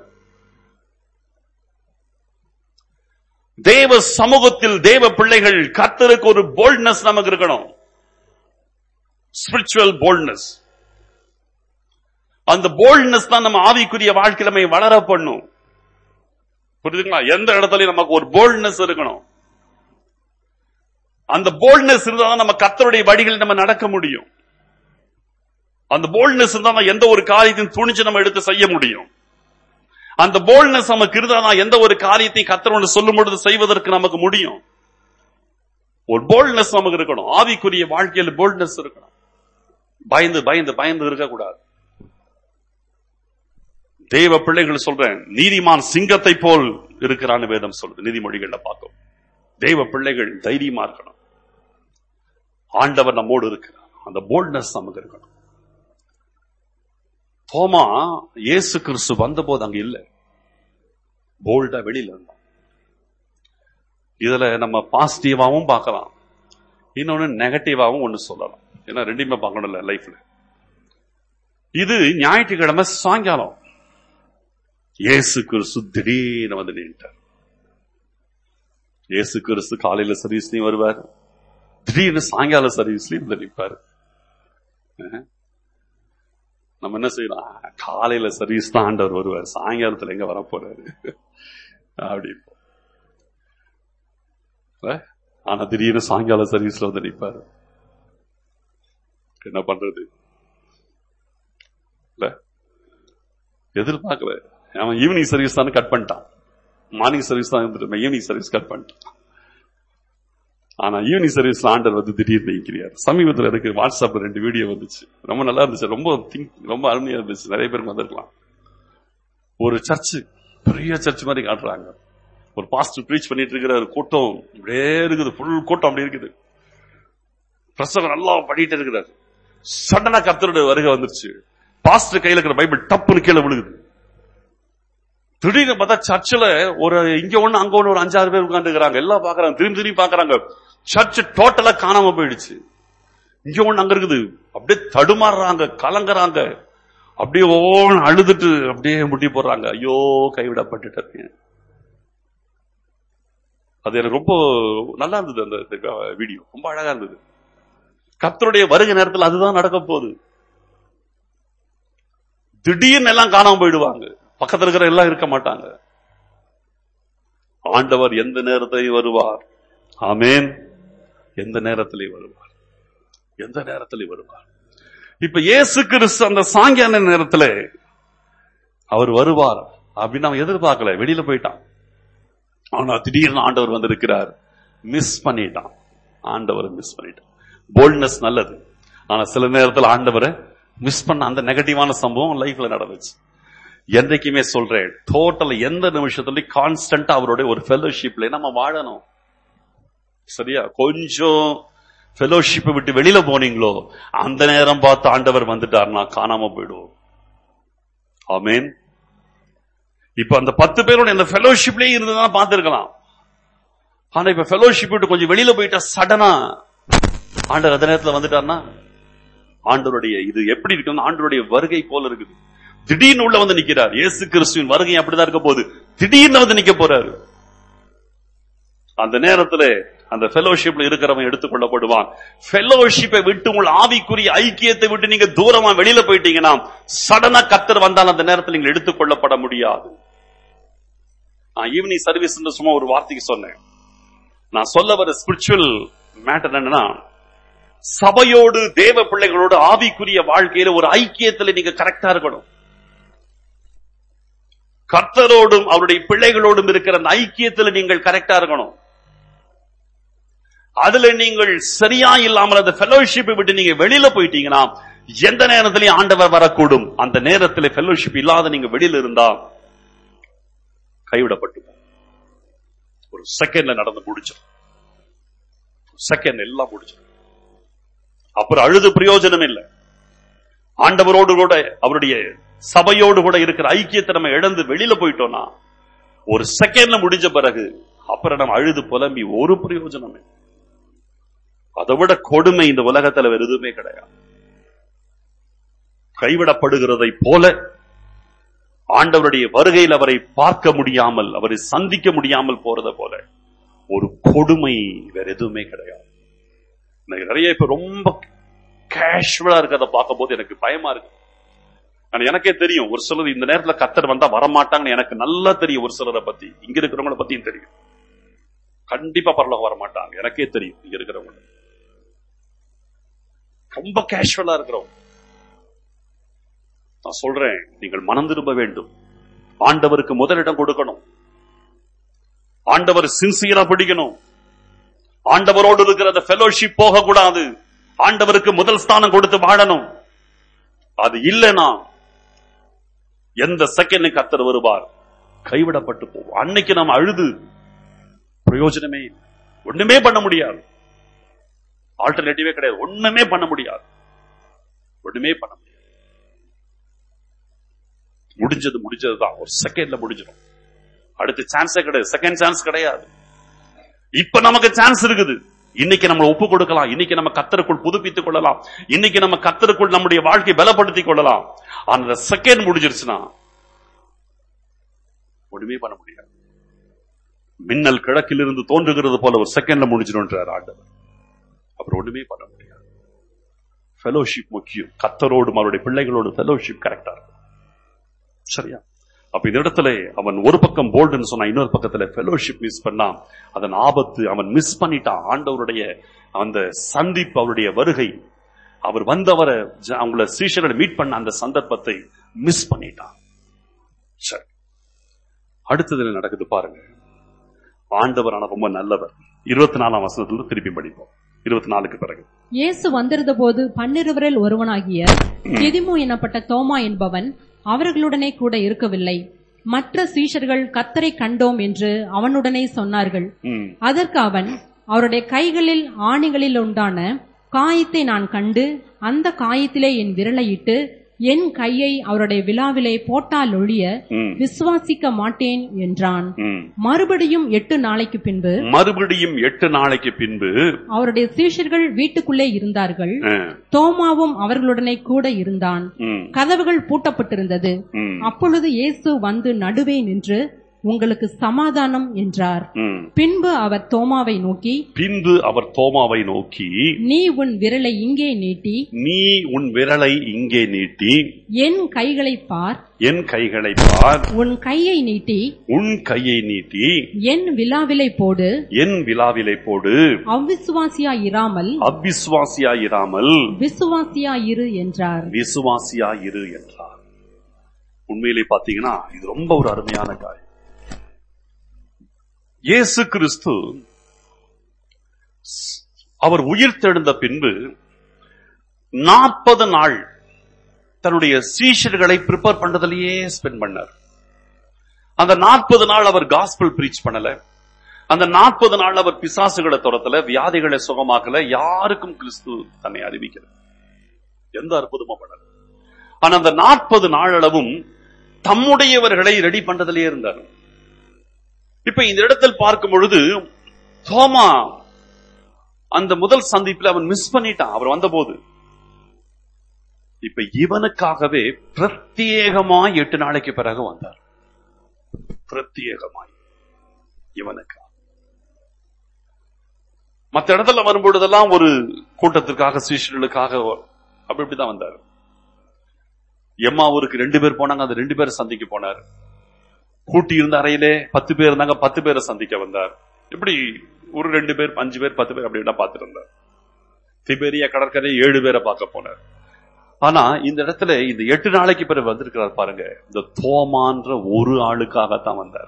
தேவ சமூகத்தில் தேவ பிள்ளைகள் கர்த்தருக்கு ஒரு போல்ட்னஸ் நமக்கு இருக்கணும் ஸ்பிரிச்சுவல் போல்ட்னஸ் அந்த போல்ட்னஸ் தான் நம்ம ஆவிக்குரிய வாழ்க்கையில நம்ம வளர பண்ணும் புரியுதுங்களா எந்த இடத்துலயும் நமக்கு ஒரு போல்ட்னஸ் இருக்கணும் அந்த போல்ட்னஸ் இருந்தா தான் நம்ம கர்த்தருடைய வழிகளில் நம்ம நடக்க முடியும் அந்த போல்ட்னஸ் இருந்தா தான் எந்த ஒரு காரியத்தையும் துணிச்சு நம்ம எடுத்து செய்ய முடியும் அந்த போல்ட்னஸ் நமக்கு இருந்தா தான் எந்த ஒரு காரியத்தையும் கத்தரோடு சொல்லும் பொழுது செய்வதற்கு நமக்கு முடியும் ஒரு போல்ட்னஸ் நமக்கு இருக்கணும் ஆவிக்குரிய வாழ்க்கையில் போல்ட்னஸ் இருக்கணும் பயந்து பயந்து பயந்து இருக்கக்கூடாது தேவ பிள்ளைகள் சொல்றேன் நீதிமான் சிங்கத்தை போல் இருக்கிறான்னு வேதம் சொல்லுது நீதிமொழிகள்ல பார்க்கும் தேவ பிள்ளைகள் தைரியமா இருக்கணும் ஆண்டவர் நம்மோடு இருக்கிறார் அந்த போல்ட்னஸ் நமக்கு இருக்கணும் தோமா இயேசு கிறிஸ்து வந்தபோது அங்க இல்லை போல்டா வெளியில இருந்தோம் இதுல நம்ம பாசிட்டிவாவும் பார்க்கலாம் இன்னொன்னு நெகட்டிவாவும் ஒண்ணு சொல்லலாம் ஏன்னா ரெண்டுமே பார்க்கணும்ல லைஃப்ல இது ஞாயிற்றுக்கிழமை சாயங்காலம் இயேசு கிறிஸ்து திடீர்னு வந்து நின்ட்டார் இயேசு கிறிஸ்து காலையில சர்வீஸ்லயும் வருவார் திடீர்னு சாயங்கால சர்வீஸ்லயும் வந்து நிற்பாரு அஹ். நம்ம என்ன செய்யலாம் காலையில சர்வீஸ் தான் ஆண்டவர் வருவார் சாயங்காலத்துல எங்க வர போறாரு அப்படி அஹ். ஆனா திடீர்னு சாயங்கால சர்வீஸ்ல வந்து நிற்பாரு என்ன பண்றது இல்ல எதிர்பார்க்கல அவன் ஈவினிங் சர்வீஸ் தானே கட் பண்ணிட்டான் மார்னிங் சர்வீஸ் தான் இருந்துட்டு ஈவினிங் சர்வீஸ் கட் பண்ணிட்டான் ஆனா ஈவினிங் சர்வீஸ்ல ஆண்டர் வந்து திடீர்னு நிற்கிறார் சமீபத்துல எனக்கு வாட்ஸ்அப்ல ரெண்டு வீடியோ வந்துச்சு ரொம்ப நல்லா இருந்துச்சு ரொம்ப திங்க் ரொம்ப அருமையா இருந்துச்சு நிறைய பேருக்கு வந்திருக்கலாம் ஒரு சர்ச் பெரிய சர்ச் மாதிரி காட்டுறாங்க ஒரு பாஸ்டர் ப்ரீச் பண்ணிட்டு இருக்கிற ஒரு கூட்டம் இப்படியே இருக்குது ஃபுல் கூட்டம் அப்படி இருக்குது பிரசவம் நல்லா பண்ணிட்டு இருக்கிறார் சடனா கர்த்தருடைய வருகை வந்துருச்சு பாஸ்டர் கையில இருக்கிற பைபிள் டப்புன்னு கீழே விழுகுது திடீர்னு பார்த்தா சர்ச்சில் ஒரு இங்க ஒண்ணு அங்க ஒண்ணு ஒரு அஞ்சாறு பேர் உட்காந்துக்கிறாங்க எல்லாம் பாக்குறாங்க திரும்பி திரும்பி பாக்குறாங்க சர்ச் டோட்டலா காணாம போயிடுச்சு இங்க ஒண்ணு அங்க இருக்குது அப்படியே தடுமாறுறாங்க கலங்குறாங்க அப்படியே ஓன்னு அழுதுட்டு அப்படியே முட்டி போடுறாங்க ஐயோ கைவிடப்பட்டுட்டேன் அது எனக்கு ரொம்ப நல்லா இருந்தது அந்த வீடியோ ரொம்ப அழகா இருந்தது கர்த்தருடைய வருகை நேரத்தில் அதுதான் நடக்க போகுது திடீர்னு எல்லாம் காணாம போயிடுவாங்க பக்கத்துல இருக்கிற எல்லாம் இருக்க மாட்டாங்க ஆண்டவர் எந்த நேரத்திலையும் வருவார் ஆமேன் எந்த நேரத்திலையும் வருவார் எந்த நேரத்திலையும் வருவார் இப்ப இயேசு கிறிஸ்து அந்த சாயங்கால நேரத்துல அவர் வருவார் அப்படின்னு அவன் எதிர்பார்க்கல வெளியில போயிட்டான் ஆனா திடீர்னு ஆண்டவர் வந்திருக்கிறார் மிஸ் பண்ணிட்டான் ஆண்டவரை மிஸ் பண்ணிட்டான் போல்ட்னஸ் நல்லது ஆனா சில நேரத்தில் ஆண்டவரை மிஸ் பண்ண அந்த நெகட்டிவான சம்பவம் லைஃப்ல நடந்துச்சு என்றைக்குமே சொல்றேன் டோட்டல் எந்த நிமிஷத்துலயும் கான்ஸ்டன்டா அவருடைய ஒரு ஃபெலோஷிப்ல நம்ம வாழணும் சரியா கொஞ்சம் ஃபெலோஷிப்பை விட்டு வெளியில போனீங்களோ அந்த நேரம் பார்த்து ஆண்டவர் வந்துட்டாருன்னா காணாம போயிடுவோம் ஆமேன் இப்ப அந்த பத்து பேரோட இந்த ஃபெலோஷிப்லயே இருந்ததுதான் பார்த்திருக்கலாம் ஆனா இப்ப ஃபெலோஷிப் விட்டு கொஞ்சம் வெளியில போயிட்டா சடனா ஆண்டவர் அந்த நேரத்துல வந்துட்டாருன்னா ஆண்டவருடைய இது எப்படி இருக்குன்னா ஆண்டவருடைய வருகை போல இருக்குது திடீர்னு உள்ள வந்து நிக்கிறார் இயேசு கிறிஸ்துவின் வருகை அப்படிதான் இருக்க போகுது திடீர்னு வந்து நிக்க போறாரு அந்த நேரத்துல அந்த ஃபெலோஷிப்ல இருக்கிறவன் எடுத்துக்கொள்ளப்படுவான் ஃபெலோஷிப்பை விட்டு உங்கள் ஆவிக்குரிய ஐக்கியத்தை விட்டு நீங்க தூரமா வெளியில போயிட்டீங்கன்னா சடனா கத்தர் வந்தால் அந்த நேரத்தில் நீங்கள் எடுத்துக்கொள்ளப்பட முடியாது நான் ஈவினிங் சர்வீஸ் சும்மா ஒரு வார்த்தைக்கு சொன்னேன் நான் சொல்ல வர ஸ்பிரிச்சுவல் மேட்டர் என்னன்னா சபையோடு தேவ பிள்ளைகளோடு ஆவிக்குரிய வாழ்க்கையில ஒரு ஐக்கியத்துல நீங்க கரெக்டா இருக்கணும் கர்த்தரோடும் அவருடைய பிள்ளைகளோடும் இருக்கிற அந்த ஐக்கியத்துல நீங்கள் கரெக்டா இருக்கணும் அதுல நீங்கள் சரியா இல்லாமல் அந்த ஃபெலோஷிப்பை விட்டு நீங்க வெளியில போயிட்டீங்கன்னா எந்த நேரத்திலையும் ஆண்டவர் வரக்கூடும் அந்த நேரத்தில் ஃபெலோஷிப் இல்லாத நீங்க வெளியில இருந்தா கைவிடப்பட்டு போகும். ஒரு செகண்ட்ல நடந்து முடிச்சிடும் செகண்ட் எல்லாம் முடிச்சிடும் அப்புறம் அழுது பிரயோஜனம் இல்லை ஆண்டவரோடு கூட அவருடைய சபையோடு கூட இருக்கிற ஐக்கியத்தை நம்ம இழந்து வெளியில போயிட்டோம்னா ஒரு செகண்ட்ல முடிஞ்ச பிறகு அப்புறம் நம்ம அழுது புலம்பி ஒரு பிரயோஜனமே அதை விட கொடுமை இந்த உலகத்துல வேற எதுவுமே கிடையாது கைவிடப்படுகிறதை போல ஆண்டவருடைய வருகையில் அவரை பார்க்க முடியாமல் அவரை சந்திக்க முடியாமல் போறத போல ஒரு கொடுமை வேற எதுவுமே கிடையாது எனக்கு நிறைய இப்ப ரொம்ப கேஷுவலா இருக்கிறத பார்க்கும் போது எனக்கு பயமா இருக்கு ஆனா எனக்கே தெரியும் ஒரு சிலர் இந்த நேரத்துல கத்தர் வந்தா வரமாட்டாங்கன்னு எனக்கு நல்லா தெரியும் ஒரு சிலரை பத்தி இங்க இருக்கிறவங்கள பத்தியும் தெரியும் கண்டிப்பா பரலோகம் வரமாட்டாங்க எனக்கே தெரியும் இங்க இருக்கிறவங்க ரொம்ப கேஷுவலா இருக்கிறவங்க நான் சொல்றேன் நீங்கள் மனம் திரும்ப வேண்டும் ஆண்டவருக்கு முதலிடம் கொடுக்கணும் ஆண்டவர் சின்சியரா பிடிக்கணும் ஆண்டவரோடு இருக்கிற அந்த ஃபெலோஷிப் போக கூடாது ஆண்டவருக்கு முதல் ஸ்தானம் கொடுத்து வாழணும் அது இல்லைனா எந்த செகண்ட் கத்தர் வருவார் கைவிடப்பட்டு போவோம் அன்னைக்கு நாம் அழுது பிரயோஜனமே இல்லை. ஒண்ணுமே பண்ண முடியாது ஆல்டர்னேட்டிவே கிடையாது ஒண்ணுமே பண்ண முடியாது ஒண்ணுமே பண்ண முடியாது முடிஞ்சது முடிஞ்சதுதான் ஒரு செகண்ட்ல முடிஞ்சிடும் அடுத்த சான்ஸே கிடையாது செகண்ட் சான்ஸ் கிடையாது இப்ப நமக்கு சான்ஸ் இருக்குது இன்னைக்கு நம்ம ஒப்பு கொடுக்கலாம் இன்னைக்கு நம்ம கத்தருக்குள் புதுப்பித்துக் கொள்ளலாம் இன்னைக்கு நம்ம கத்தருக்குள் நம்முடைய வாழ்க்கையை பலப்படுத்திக் கொள்ளலாம் அந்த செகண்ட் முடிஞ்சிருச்சுன்னா ஒண்ணுமே பண்ண முடியாது மின்னல் கிழக்கிலிருந்து தோன்றுகிறது போல ஒரு செகண்ட்ல முடிஞ்சிடும்ன்றார் ஆண்டவர் அப்புறம் ஒண்ணுமே பண்ண முடியாது ஃபெலோஷிப் முக்கியம் கத்தரோடும் அவருடைய பிள்ளைகளோடு ஃபெலோஷிப் கரெக்டா இருக்கும் சரியா அப்ப இந்த இடத்துல அவன் ஒரு பக்கம் போல்டுன்னு சொன்னா இன்னொரு பக்கத்துல ஃபெலோஷிப் மிஸ் பண்ணான் அதன் ஆபத்து அவன் மிஸ் பண்ணிட்டான் ஆண்டவருடைய அந்த சந்திப்பு அவருடைய வருகை அவர் வந்தவரை ஜ- அவங்கள சீஷர்களை மீட் பண்ண அந்த சந்தர்ப்பத்தை மிஸ் பண்ணிட்டான் சரி அடுத்தது என்ன நடக்குது பாருங்க ஆண்டவர் ஆனா ரொம்ப நல்லவர் இருபத்தி நாலாம் வசனத்துல திருப்பி படிப்போம் இருபத்தி நாலுக்கு பிறகு இயேசு வந்திருந்த போது பன்னிருவரில் ஒருவனாகிய திதிமு எனப்பட்ட தோமா என்பவன் அவர்களுடனே கூட இருக்கவில்லை மற்ற சீஷர்கள் கத்தரை கண்டோம் என்று அவனுடனே சொன்னார்கள் ம், அதற்கு அவன் அவருடைய கைகளில் ஆணிகளில் உண்டான காயத்தை நான் கண்டு அந்த காயத்திலே என் விரலையிட்டு என் கையை அவருடைய விழாவிலே போட்டால் ஒழிய ம், விசுவாசிக்க மாட்டேன் என்றான் ம். மறுபடியும் எட்டு நாளைக்கு பின்பு மறுபடியும் எட்டு நாளைக்கு பின்பு அவருடைய சீஷர்கள் வீட்டுக்குள்ளே இருந்தார்கள் அஹ், தோமாவும் அவர்களுடனே கூட இருந்தான் ம், கதவுகள் பூட்டப்பட்டிருந்தது ம், அப்பொழுது இயேசு வந்து நடுவே நின்று உங்களுக்கு சமாதானம் என்றார் ம். பின்பு அவர் தோமாவை நோக்கி பின்பு அவர் தோமாவை நோக்கி நீ உன் விரலை இங்கே நீட்டி நீ உன் விரலை இங்கே நீட்டி என் கைகளை பார் என் கைகளை பார் உன் கையை நீட்டி உன் கையை நீட்டி என் விழாவிலை போடு என் விழாவிலை போடு அவ்விசுவாசியா இராமல் அவ்விசுவாசியாயிராமல் விசுவாசியா இரு என்றார் விசுவாசியாயிரு என்றார் உண்மையிலே பாத்தீங்கன்னா இது ரொம்ப ஒரு அருமையான காரியம் இயேசு கிறிஸ்து ஸ்- அவர் உயிர் தெழுந்த பின்பு நாற்பது நாள் தன்னுடைய சீஷர்களை ப்ரிப்பேர் பண்றதுலயே ஸ்பெண்ட் பண்ணார் அந்த நாற்பது நாள் அவர் காஸ்பல் பிரீச் பண்ணல அந்த நாற்பது நாள் அவர் பிசாசுகளை துரத்தல வியாதிகளை சுகமாக்கல யாருக்கும் கிறிஸ்து தன்னை அறிவிக்கல எந்த அற்புதமும் பண்ணல ஆனா அந்த நாற்பது நாளளவும் தம்முடையவர்களை ரெடி பண்றதுலயே இருந்தார் இப்ப இந்த இடத்தில் பார்க்கும் பொழுது தோமா அந்த முதல் சந்திப்பில் அவன் மிஸ் பண்ணிட்டான் அவர் வந்தபோது இப்ப இவனுக்காகவே பிரத்யேகமாய் எட்டு நாளைக்கு பிறகு வந்தார் பிரத்யேகமாய் இவனுக்காக மத்த இடத்துல வரும்பொழுதெல்லாம் ஒரு கூட்டத்திற்காக சீஷர்களுக்காக அப்படி இப்படிதான் வந்தார் எம்மா ஊருக்கு ரெண்டு பேர் போனாங்க அந்த ரெண்டு பேரை சந்திக்க போனார் கூட்டி இருந்த அறையிலே பத்து பேர் இருந்தாங்க பத்து பேரை சந்திக்க வந்தார் இப்படி ஒரு ரெண்டு பேர் அஞ்சு பேர் பத்து பேர் அப்படி எல்லாம் பார்த்துட்டு இருந்தார் திபேரியா கடற்கரை ஏழு பேரை பார்க்க போனார் ஆனா இந்த இடத்துல இந்த எட்டு நாளைக்கு பிறகு வந்திருக்கிறார் பாருங்க இந்த தோமான்ற ஒரு ஆளுக்காகத்தான் வந்தார்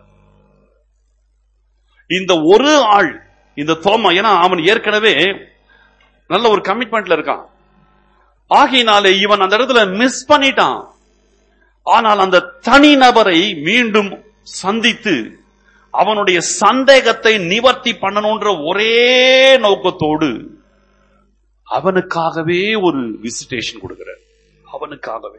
இந்த ஒரு ஆள் இந்த தோமா ஏன்னா அவன் ஏற்கனவே நல்ல ஒரு கமிட்மெண்ட்ல இருக்கான் ஆகையினாலே இவன் அந்த இடத்துல மிஸ் பண்ணிட்டான் ஆனால் அந்த தனி நபரை மீண்டும் சந்தித்து அவனுடைய சந்தேகத்தை நிவர்த்தி பண்ணணும்ன்ற ஒரே நோக்கத்தோடு அவனுக்காகவே ஒரு விசிட்டேஷன் கொடுக்கிறார் அவனுக்காகவே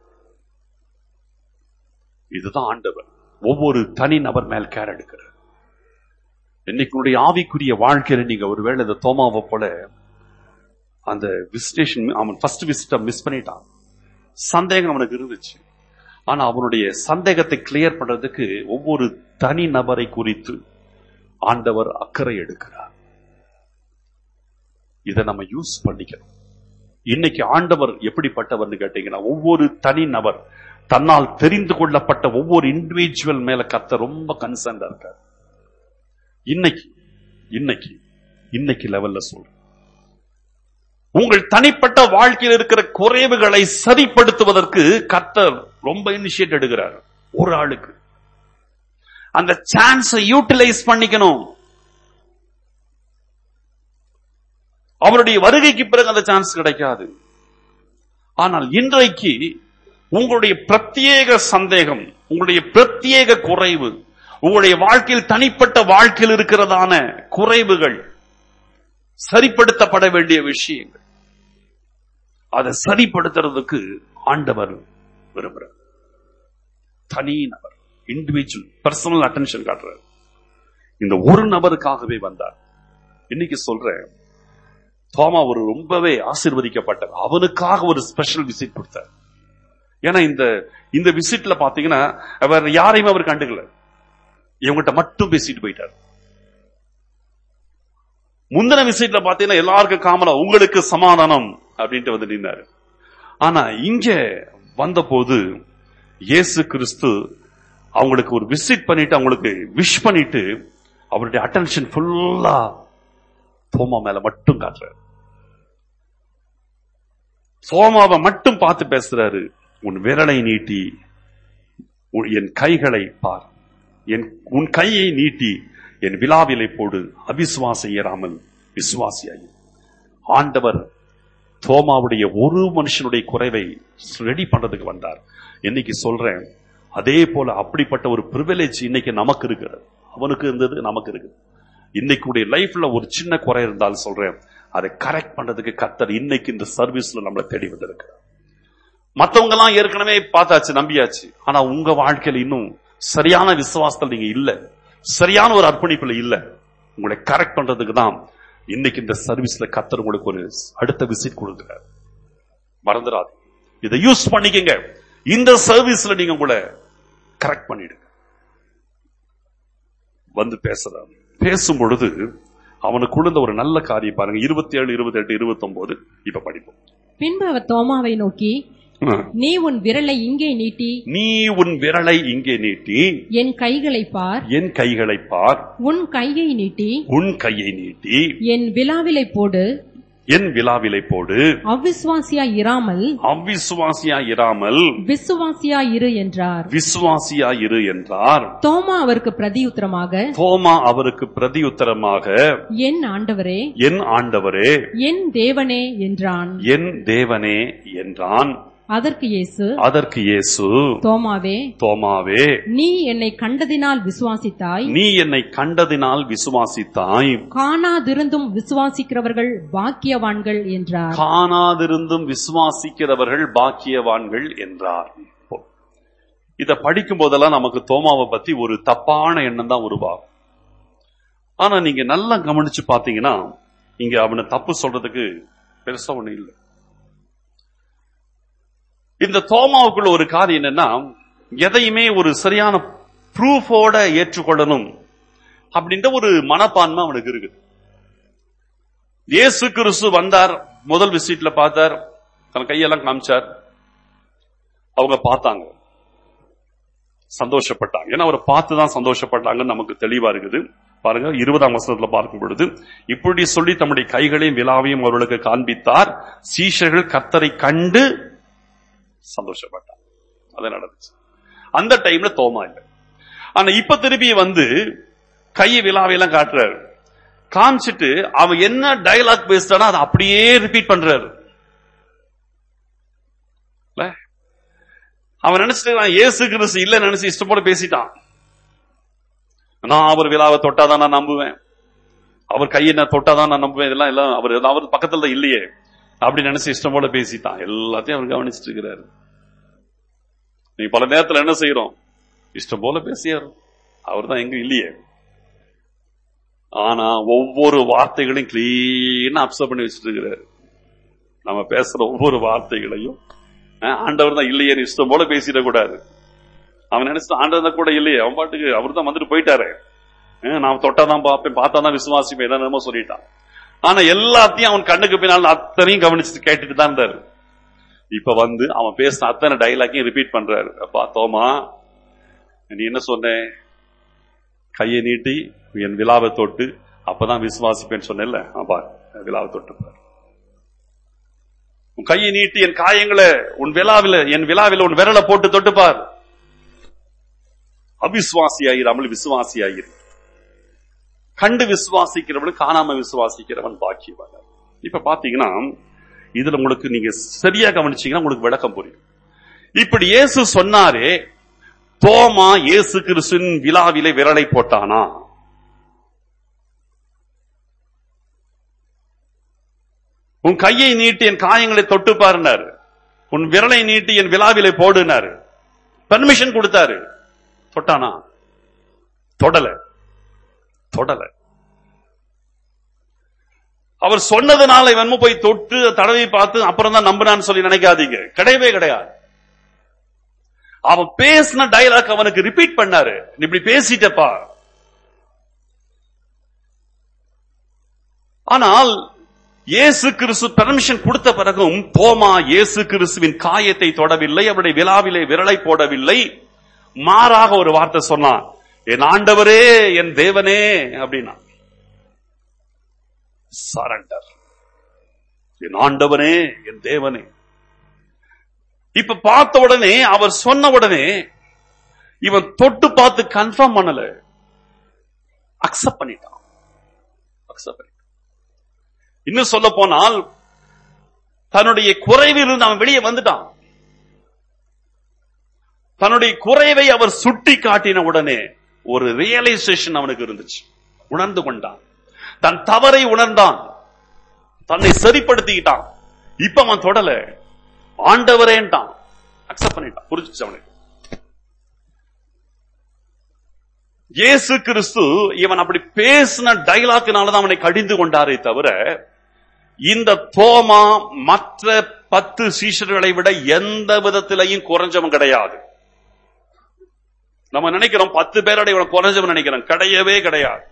இதுதான் ஆண்டவர் ஒவ்வொரு தனி நபர் மேல் கேர் எடுக்கிறார் இன்னைக்கு உங்களுடைய ஆவிக்குரிய வாழ்க்கையில நீங்க ஒருவேளை இந்த தோமாவை போல அந்த விசிட்டேஷன் அவன் ஃபர்ஸ்ட் விசிட்ட மிஸ் பண்ணிட்டான் சந்தேகம் அவனுக்கு இருந்துச்சு ஆனா அவனுடைய சந்தேகத்தை கிளியர் பண்றதுக்கு ஒவ்வொரு தனி நபரை குறித்து ஆண்டவர் அக்கறை எடுக்கிறார் இதை நம்ம யூஸ் பண்ணிக்கணும் இன்னைக்கு ஆண்டவர் எப்படிப்பட்டவர்னு கேட்டீங்கன்னா ஒவ்வொரு தனி நபர் தன்னால் தெரிந்து கொள்ளப்பட்ட ஒவ்வொரு இண்டிவிஜுவல் மேல கத்த ரொம்ப கன்சர்ன்டா இருக்கார் இன்னைக்கு இன்னைக்கு இன்னைக்கு லெவல்ல சொல்றேன் உங்கள் தனிப்பட்ட வாழ்க்கையில் இருக்கிற குறைவுகளை சரிப்படுத்துவதற்கு கர்த்தர் ரொம்ப இனிஷியேட் எடுக்கிறார் ஒரு ஆளுக்கு அந்த சான்ஸை யூட்டிலைஸ் பண்ணிக்கணும் அவருடைய வருகைக்கு பிறகு அந்த சான்ஸ் கிடைக்காது ஆனால் இன்றைக்கு உங்களுடைய பிரத்யேக சந்தேகம் உங்களுடைய பிரத்யேக குறைவு உங்களுடைய வாழ்க்கையில் தனிப்பட்ட வாழ்க்கையில் இருக்கிறதான குறைவுகள் சரிப்படுத்தப்பட வேண்டிய விஷயங்கள் அதை சரிப்படுத்துறதுக்கு ஆண்டவர் விரும்புகிறார் தனி நபர் இண்டிவிஜுவல் பர்சனல் அட்டென்ஷன் காட்டுறாரு இந்த ஒரு நபருக்காகவே வந்தார் இன்னைக்கு சொல்றேன் தோமா ஒரு ரொம்பவே ஆசீர்வதிக்கப்பட்டார் அவனுக்காக ஒரு ஸ்பெஷல் விசிட் கொடுத்தார் ஏன்னா இந்த இந்த விசிட்ல பாத்தீங்கன்னா அவர் யாரையுமே அவர் கண்டுக்கல இவங்கிட்ட மட்டும் பேசிட்டு போயிட்டார் முந்தின விசிட்ல பாத்தீங்கன்னா எல்லாருக்கும் காமனா உங்களுக்கு சமாதானம் அப்படின்ட்டு வந்து நின்னாரு ஆனா இங்க வந்தபோது இயேசு கிறிஸ்து அவங்களுக்கு ஒரு விசிட் பண்ணிட்டு அவங்களுக்கு விஷ் பண்ணிட்டு அவருடைய அட்டென்ஷன் ஃபுல்லா தோமா மேல மட்டும் காட்டுறாரு சோமாவை மட்டும் பார்த்து பேசுறாரு உன் விரலை நீட்டி உன் என் கைகளை பார் என் உன் கையை நீட்டி என் விழாவிலை போடு அவிசுவாசம் ஏறாமல் விசுவாசியாய் ஆண்டவர் தோமாவுடைய ஒரு மனுஷனுடைய குறைவை ரெடி பண்றதுக்கு வந்தார் இன்னைக்கு சொல்றேன் அதே போல அப்படிப்பட்ட ஒரு பிரிவிலேஜ் இன்னைக்கு நமக்கு இருக்கிறது அவனுக்கு இருந்தது நமக்கு இருக்குது இன்னைக்கு லைஃப்ல ஒரு சின்ன குறை இருந்தாலும் சொல்றேன் அதை கரெக்ட் பண்றதுக்கு கத்தர் இன்னைக்கு இந்த சர்வீஸ்ல நம்மளை தேடி வந்திருக்கிறார் மத்தவங்க எல்லாம் ஏற்கனவே பார்த்தாச்சு நம்பியாச்சு ஆனா உங்க வாழ்க்கையில இன்னும் சரியான விசுவாசத்தில் நீங்க இல்ல சரியான ஒரு அர்ப்பணிப்புல இல்ல உங்களை கரெக்ட் பண்றதுக்கு தான் இன்னைக்கு இந்த சர்வீஸ்ல கத்தர் உங்களுக்கு ஒரு அடுத்த விசிட் கொடுக்கிறார் மறந்துடாது இதை யூஸ் பண்ணிக்கங்க இந்த சர்வீஸ்ல நீங்க உங்களை கரெக்ட் பண்ணிடுங்க வந்து பேசுறான் பேசும் பொழுது அவனுக்கு உழுந்த ஒரு நல்ல காரியம் பாருங்க இருபத்தி ஏழு இருபத்தி எட்டு இருபத்தி ஒன்பது இப்ப படிப்போம் பின்பு அவர் தோமாவை நோக்கி நீ உன் விரலை இங்கே நீட்டி நீ உன் விரலை இங்கே நீட்டி என் கைகளை பார் என் கைகளை பார் உன் கையை நீட்டி உன் கையை நீட்டி என் விழாவிலை போடு என் விழாவிலை போடு அவ்விசுவாசியா இராமல் அவ்விசுவாசியா இராமல் விசுவாசியா இரு என்றார் விசுவாசியா இரு என்றார் தோமா அவருக்கு பிரதியுத்தரமாக தோமா அவருக்கு பிரதியுத்தரமாக என் ஆண்டவரே என் ஆண்டவரே என் தேவனே என்றான் என் தேவனே என்றான் அதற்கு இயேசு அதற்கு இயேசு தோமாவே தோமாவே நீ என்னை கண்டதினால் விசுவாசித்தாய் நீ என்னை கண்டதினால் விசுவாசித்தாய் காணாதிருந்தும் விசுவாசிக்கிறவர்கள் பாக்கியவான்கள் என்றார் காணாதிருந்தும் விசுவாசிக்கிறவர்கள் பாக்கியவான்கள் என்றார் இத படிக்கும் போதெல்லாம் நமக்கு தோமாவை பத்தி ஒரு தப்பான எண்ணம் தான் உருவாகும் ஆனா நீங்க நல்லா கவனிச்சு பாத்தீங்கன்னா இங்க அவனை தப்பு சொல்றதுக்கு பெருசா ஒண்ணு இல்லை இந்த தோமாவுக்குள்ள ஒரு காரியம் என்னன்னா எதையுமே ஒரு சரியான ப்ரூஃபோட ஏற்றுக்கொள்ளணும் அப்படின்ற ஒரு மனப்பான்மை அவனுக்கு இருக்குது இயேசு கிறிஸ்து வந்தார் முதல் விசிட்ல பார்த்தார் தன் கையெல்லாம் காமிச்சார் அவங்க பார்த்தாங்க சந்தோஷப்பட்டாங்க ஏன்னா அவரை பார்த்து தான் சந்தோஷப்பட்டாங்கன்னு நமக்கு தெளிவா இருக்குது பாருங்க இருபதாம் வசனத்துல பார்க்கும் பொழுது இப்படி சொல்லி தம்முடைய கைகளையும் விழாவையும் அவர்களுக்கு காண்பித்தார் சீஷர்கள் கத்தரை கண்டு சந்தோஷப்பட்டாங்க அது நடந்துச்சு அந்த டைம்ல தோமா இல்லை ஆனா இப்ப திருப்பி வந்து கையை விழாவையெல்லாம் காட்டுறாரு காமிச்சிட்டு அவன் என்ன டயலாக் பேசிட்டானோ அதை அப்படியே ரிப்பீட் பண்றாரு இல்ல? அவன் நினைச்சிட்டு நான் ஏசு கிறிஸ்து இல்ல நினைச்சு இஷ்டம் போல பேசிட்டான் நான் அவர் விழாவை தொட்டாதான் நான் நம்புவேன் அவர் கையை நான் தொட்டாதான் நான் நம்புவேன் இதெல்லாம் எல்லாம் அவர் அவர் பக்கத்துல தான் இல்லையே அப்படி நினைச்சு இஷ்டம் போல பேசிட்டான் எல்லாத்தையும் அவர் கவனிச்சிட்டு இருக்கிறாரு நீ பல நேரத்துல என்ன செய்யறோம் இஷ்டம் போல பேசியாரு அவர் தான் எங்க இல்லையே ஆனா ஒவ்வொரு வார்த்தைகளையும் கிளீனா அப்சர்வ் பண்ணி வச்சுட்டு இருக்கிறாரு நம்ம பேசுற ஒவ்வொரு வார்த்தைகளையும் அஹ், ஆண்டவர் தான் இல்லையே இஷ்டம் போல பேசிடக்கூடாது அவன் நினைச்சு ஆண்டவர் தான் கூட இல்லையே அவன் பாட்டுக்கு அவர் தான் வந்துட்டு போயிட்டாரு அஹ், நான் தொட்டாதான் பார்ப்பேன் பார்த்தாதான் விசுவாசிப்பேன் என்னென்னமோ சொல்லிட்டான் ஆனா எல்லாத்தையும் அவன் கண்ணுக்கு பின்னால் அத்தனையும் கவனிச்சுட்டு கேட்டுட்டு தான் இருந்தாரு இப்ப வந்து அவன் பேசின அத்தனை டைலாக்கையும் ரிப்பீட் பண்றாரு அப்பா தோமா நீ என்ன சொன்ன கையை நீட்டி என் விழாவை தொட்டு அப்பதான் விசுவாசிப்பேன்னு சொன்னேன்ல அப்பா விழாவை தொட்டு பாரு. உன் கையை நீட்டி என் காயங்களை உன் விழாவில என் விழாவில உன் விரலை போட்டு தொட்டுப்பார் அவிசுவாசியாயிராமல் விசுவாசியாயிரு கண்டு விசுவாசிக்கிறவன் காணாம விசுவாசிக்கிறவன் பாக்கியவன் இப்ப பாத்தீங்கன்னா இதுல உங்களுக்கு நீங்க சரியா கவனிச்சீங்கன்னா உங்களுக்கு விளக்கம் புரியும் இப்படி இயேசு சொன்னாரே தோமா இயேசு கிறிஸ்துவின் விழாவிலே விரலை போட்டானா உன் கையை நீட்டி என் காயங்களை தொட்டு பாருனாரு உன் விரலை நீட்டி என் விழாவிலே போடுனாரு பெர்மிஷன் கொடுத்தாரு தொட்டானா தொடல தொடல அவர் சொன்னதுனால இவன் போய் தொட்டு தடவை பார்த்து அப்புறம் தான் நம்பினான்னு சொல்லி நினைக்காதீங்க கிடையவே கிடையாது அவன் பேசின டயலாக் அவனுக்கு ரிப்பீட் பண்ணாரு நீ இப்படி பேசிட்டப்பா ஆனால் இயேசு கிறிஸ்து பெர்மிஷன் கொடுத்த பிறகும் தோமா இயேசு கிறிஸ்துவின் காயத்தை தொடவில்லை அவருடைய விழாவிலே விரலை போடவில்லை மாறாக ஒரு வார்த்தை சொன்னான் என் ஆண்டவரே என் தேவனே அப்படின்னா சரண்டர் என் ஆண்டவனே என் தேவனே இப்ப பார்த்த உடனே அவர் சொன்ன உடனே இவன் தொட்டு பார்த்து கன்ஃபார்ம் பண்ணல அக்செப்ட் பண்ணிட்டான் அக்செப்ட் பண்ணிட்டான் இன்னும் சொல்ல போனால் தன்னுடைய குறைவிலிருந்து அவன் வெளியே வந்துட்டான் தன்னுடைய குறைவை அவர் சுட்டி காட்டின உடனே ஒரு ரியலைசேஷன் அவனுக்கு இருந்துச்சு உணர்ந்து கொண்டான் தன் தவறை உணர்ந்தான் தன்னை சரிப்படுத்திக்கிட்டான் இப்ப அவன் தொடல ஆண்டவரேன்ட்டான் அக்செப்ட் பண்ணிட்டான் புரிஞ்சுச்சு அவனுக்கு இயேசு கிறிஸ்து இவன் அப்படி பேசின டைலாக்னாலதான் அவனை கடிந்து கொண்டாரே தவிர இந்த தோமா மற்ற பத்து சீஷர்களை விட எந்த விதத்திலையும் குறைஞ்சவன் கிடையாது நம்ம நினைக்கிறோம் பத்து பேரோட இவன் குறைஞ்சவன் நினைக்கிறோம் கிடையவே கிடையாது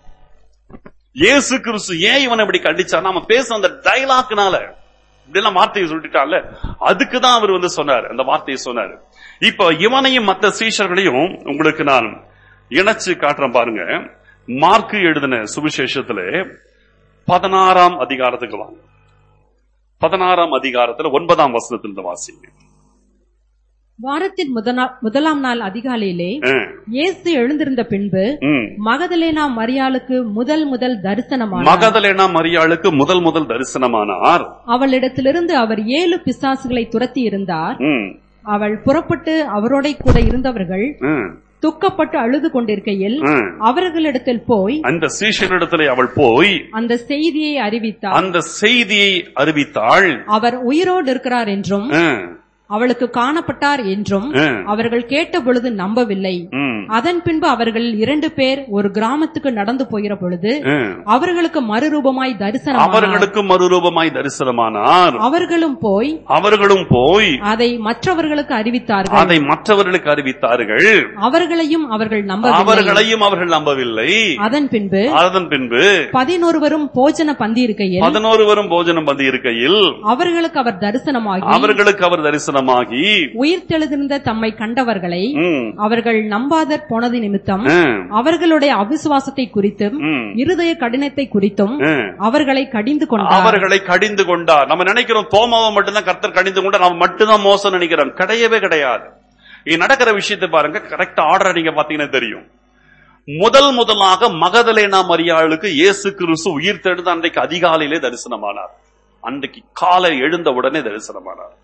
இயேசு கிறிஸ்து ஏன் இவனை இப்படி கண்டிச்சான் அவன் பேசுற அந்த டைலாக்னால இப்படிலாம் வார்த்தையை சொல்லிட்டான்ல அதுக்கு தான் அவர் வந்து சொன்னார் அந்த வார்த்தையை சொன்னார் இப்ப இவனையும் மற்ற சீஷர்களையும் உங்களுக்கு நான் இணைச்சு காட்டுறேன் பாருங்க மார்க்கு எழுதின சுவிசேஷத்துல பதினாறாம் அதிகாரத்துக்கு வாங்க பதினாறாம் அதிகாரத்துல ஒன்பதாம் வசனத்திலிருந்து வாசிங்க வாரத்தின் முதனா- முதலாம் நாள் அதிகாலையிலே ஆ, இயேசு எழுந்திருந்த பின்பு ம். மகதலேனா மரியாளுக்கு முதல் முதல் தரிசனமான மகதலேனா மரியாளுக்கு முதல் முதல் தரிசனமானார் அவளிடத்திலிருந்து அவர் ஏழு பிசாசுகளை துரத்தி இருந்தார் ம், அவள் புறப்பட்டு அவரோட கூட இருந்தவர்கள் ம், துக்கப்பட்டு அழுது கொண்டிருக்கையில் ம். அவர்களிடத்தில் போய் அந்த சீஷனிடத்திலே அவள் போய் அந்த செய்தியை அறிவித்தார் அந்த செய்தியை அறிவித்தாள் அவர் உயிரோடு இருக்கிறார் என்றும் ம், அவளுக்கு காணப்பட்டார் என்றும் ம், அவர்கள் கேட்ட பொழுது நம்பவில்லை ம், அதன் பின்பு அவர்கள் இரண்டு பேர் ஒரு கிராமத்துக்கு நடந்து போகிற பொழுது ம். அவர்களுக்கு மறுரூபமாய் தரிசனம் அவர்களுக்கு மறுரூபமாய் தரிசனமானார் அவர்களும் போய் அவர்களும் போய் அதை மற்றவர்களுக்கு அறிவித்தார்கள் அதை மற்றவர்களுக்கு அறிவித்தார்கள் அவர்களையும் அவர்கள் நம்பவில்லை அவர்களையும் அவர்கள் நம்பவில்லை அதன் பின்பு அதன் பின்பு பதினோருவரும் போஜன பந்தி இருக்கையில் பதினோருவரும் போஜனம் வந்து இருக்கையில் அவர்களுக்கு அவர் தரிசனமாகி அவர்களுக்கு அவர் தரிசனமாகி உயிர்த்தெழுந்திருந்த தம்மை கண்டவர்களை ம், அவர்கள் நம்பாதற் போனது நிமித்தம் ம், அவர்களுடைய அவிசுவாசத்தை குறித்தும் ம், இருதய கடினத்தை குறித்தும் ம். அவர்களை கடிந்து கொண்டார் அவர்களை கடிந்து கொண்டார் நம்ம நினைக்கிறோம் தோமாவை மட்டும்தான் கர்த்தர் கடிந்து கொண்டார் அவன் மட்டும்தான் மோசம் நினைக்கிறோம் கிடையவே கிடையாது இது நடக்கிற விஷயத்தை பாருங்க கரெக்ட் ஆர்டர் நீங்க பாத்தீங்கன்னா தெரியும் முதல் முதலாக மகதலேனா மரியாளுக்கு இயேசு கிறிஸ்து உயிர் தெழுந்த அன்றைக்கு அதிகாலையிலே தரிசனமானார் அன்றைக்கு காலை எழுந்த உடனே தரிசனமானார்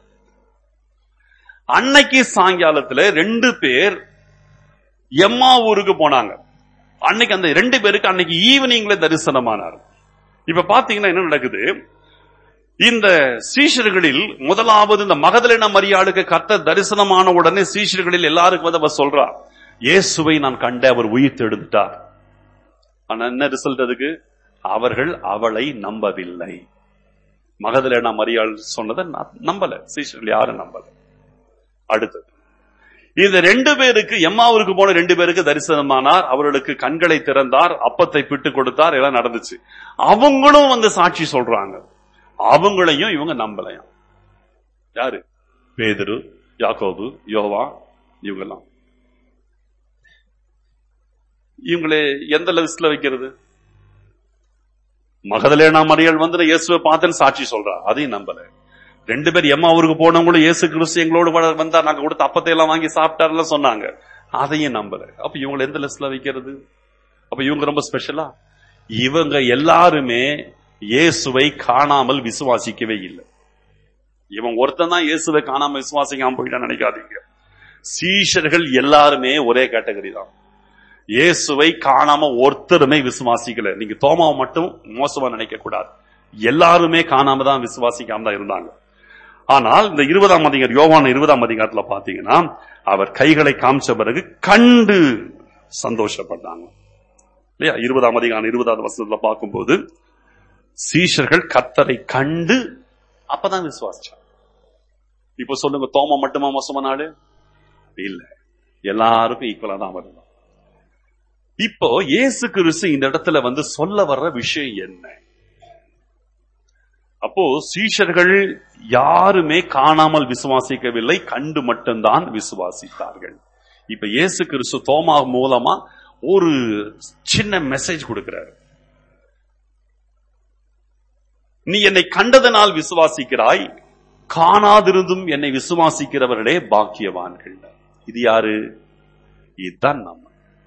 அன்னைக்கு சாயங்காலத்துல ரெண்டு பேர் எம்மா ஊருக்கு போனாங்க அன்னைக்கு அந்த ரெண்டு பேருக்கு அன்னைக்கு ஈவினிங்ல தரிசனமானார் இப்ப பாத்தீங்கன்னா என்ன நடக்குது இந்த சீஷர்களில் முதலாவது இந்த மகதலின மரியாளுக்கு கர்த்தர் தரிசனமான உடனே சீஷர்களில் எல்லாருக்கும் வந்து அவர் சொல்றா இயேசுவை நான் கண்ட அவர் உயிர் தெழுந்துட்டார் ஆனா என்ன ரிசல்ட் அதுக்கு அவர்கள் அவளை நம்பவில்லை மகதலேனா மரியாள் சொன்னதை ந- நம்பல சீஷர்கள் யாரும் நம்பல அடுத்தது இந்த ரெண்டு பேருக்கு எம்மாவுக்கு போன ரெண்டு பேருக்கு தரிசனமானார் அவர்களுக்கு கண்களை திறந்தார் அப்பத்தை பிட்டு கொடுத்தார் எல்லாம் நடந்துச்சு அவங்களும் வந்து சாட்சி சொல்றாங்க அவங்களையும் இவங்க நம்பலையாம் யாரு பேதுரு யாக்கோபு யோவா இவங்கெல்லாம் இவங்களே எந்த லிஸ்ட்ல வைக்கிறது மகதலேனா மரியாள் வந்து நான் இயேசுவை பார்த்தேன்னு சாட்சி சொல்றா அதையும் நம்பல ரெண்டு பேர் எம்மா ஊருக்கு போனவங்களும் இயேசு கிறிஸ்து எங்களோடு வ- வந்தா நாங்க கொடுத்த அப்பத்தை எல்லாம் வாங்கி சாப்பிட்டாருல சொன்னாங்க அதையும் நம்பல அப்ப இவங்களை எந்த லிஸ்ட்ல வைக்கிறது அப்ப இவங்க ரொம்ப ஸ்பெஷலா இவங்க எல்லாருமே இயேசுவை காணாமல் விசுவாசிக்கவே இல்லை இவன் ஒருத்தன் தான் இயேசுவை காணாம விசுவாசிக்காம போயிட்டான் நினைக்காதீங்க சீஷர்கள் எல்லாருமே ஒரே கேட்டகரி தான் இயேசுவை காணாம ஒருத்தருமே விசுவாசிக்கல நீங்க தோமாவை மட்டும் மோசமா நினைக்க கூடாது எல்லாருமே காணாம தான் விசுவாசிக்காம தான் இருந்தாங்க ஆனால் இந்த இருபதாம் அதிகாரம் யோவான் இருபதாம் அதிகாரத்துல பாத்தீங்கன்னா அவர் கைகளை காமிச்ச பிறகு கண்டு சந்தோஷப்பட்டாங்க இல்லையா இருபதாம் அதிகாரம் இருபதாவது வசனத்துல பார்க்கும்போது சீஷர்கள் கர்த்தரை கண்டு அப்பதான் விசுவாசிச்சாங்க இப்ப சொல்லுங்க தோமா மட்டுமா மோசமான நாடு இல்ல எல்லாருக்கும் ஈக்குவலா தான் வருது இப்போ இயேசு கிறிஸ்து இந்த இடத்துல வந்து சொல்ல வர்ற விஷயம் என்ன அப்போ சீஷர்கள் யாருமே காணாமல் விசுவாசிக்கவில்லை கண்டு மட்டும்தான் விசுவாசித்தார்கள் இப்ப இயேசு கிறிஸ்து தோமா மூலமா ஒரு சின்ன மெசேஜ் கொடுக்கிறார் நீ என்னை கண்டதனால் விசுவாசிக்கிறாய் காணாதிருந்தும் என்னை விசுவாசிக்கிறவர்களே பாக்கியவான்கள் இது யாரு இதுதான் நம்ம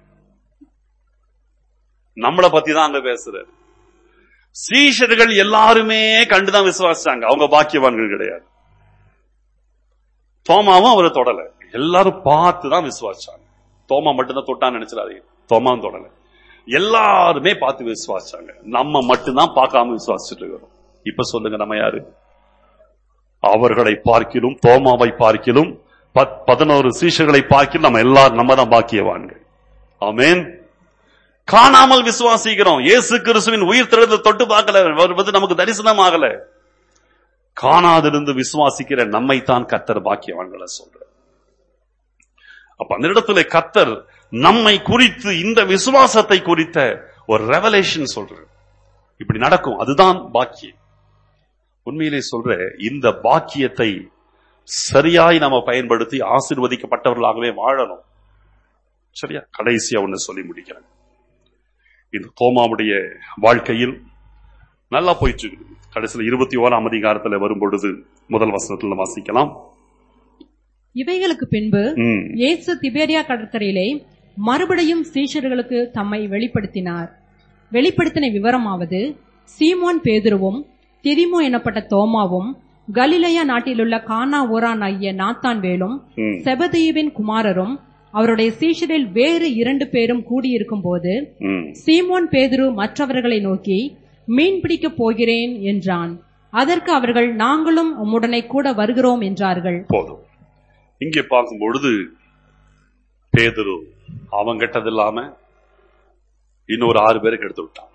நம்மளை பத்தி தான் அங்க பேசுறாரு சீஷர்கள் எல்லாருமே கண்டுதான் விசுவாசிச்சாங்க அவங்க பாக்கியவான்கள் கிடையாது தோமாவும் அவரை தொடல எல்லாரும் பார்த்து தான் விசுவாசிச்சாங்க தோமா மட்டும்தான் தொட்டான்னு நினைச்சிடாதீங்க தோமாவும் தொடல எல்லாருமே பார்த்து விசுவாசிச்சாங்க நம்ம மட்டும்தான் பார்க்காம விசுவாசிச்சுட்டு இருக்கிறோம் இப்ப சொல்லுங்க நம்ம யாரு அவர்களை பார்க்கிலும் தோமாவை பார்க்கிலும் பத்- பதினோரு சீஷர்களை பார்க்கிலும் நம்ம எல்லாரும் நம்ம தான் பாக்கியவான்கள் ஆமென் காணாமல் விசுவாசிக்கிறோம் இயேசு கிறிஸ்துவின் உயிர் தெழுந்த தொட்டு பார்க்கல வருவது நமக்கு தரிசனம் ஆகல காணாதிருந்து விசுவாசிக்கிற நம்மைத்தான் கத்தர் பாக்கியவான்களை சொல்ற அப்ப அந்த இடத்துல கத்தர் நம்மை குறித்து இந்த விசுவாசத்தை குறித்த ஒரு ரெவலேஷன் சொல்ற இப்படி நடக்கும் அதுதான் பாக்கியம் உண்மையிலே சொல்ற இந்த பாக்கியத்தை சரியாய் நம்ம பயன்படுத்தி ஆசீர்வதிக்கப்பட்டவர்களாகவே வாழணும் சரியா கடைசியா ஒண்ணு சொல்லி முடிக்கிறேன் இந்த தோமாவுடைய வாழ்க்கையில் நல்லா போயிட்டு இருக்குது கடைசியில் இருபத்தி ஓராம் அதிகாரத்துல வரும் பொழுது முதல் வசனத்துல வாசிக்கலாம் இவைகளுக்கு பின்பு ம், இயேசு திபேரியா கடற்கரையிலே மறுபடியும் சீஷர்களுக்கு தம்மை வெளிப்படுத்தினார் வெளிப்படுத்தின விவரமாவது சீமோன் பேதுருவும் திதிமு எனப்பட்ட தோமாவும் கலிலேயா நாட்டிலுள்ள கானா ஊரான் ஆகிய நாத்தான் வேலும் ம், செபதீவின் குமாரரும் அவருடைய சீஷரில் வேறு இரண்டு பேரும் கூடியிருக்கும் போது ம். சீமோன் பேதுரு மற்றவர்களை நோக்கி மீன் பிடிக்கப் போகிறேன் என்றான் அதற்கு அவர்கள் நாங்களும் உம்முடனே கூட வருகிறோம் என்றார்கள் போதும் இங்கே பார்க்கும் பொழுது பேதுரு அவன் கெட்டது இல்லாம இன்னொரு ஆறு பேருக்கு எடுத்து விட்டான்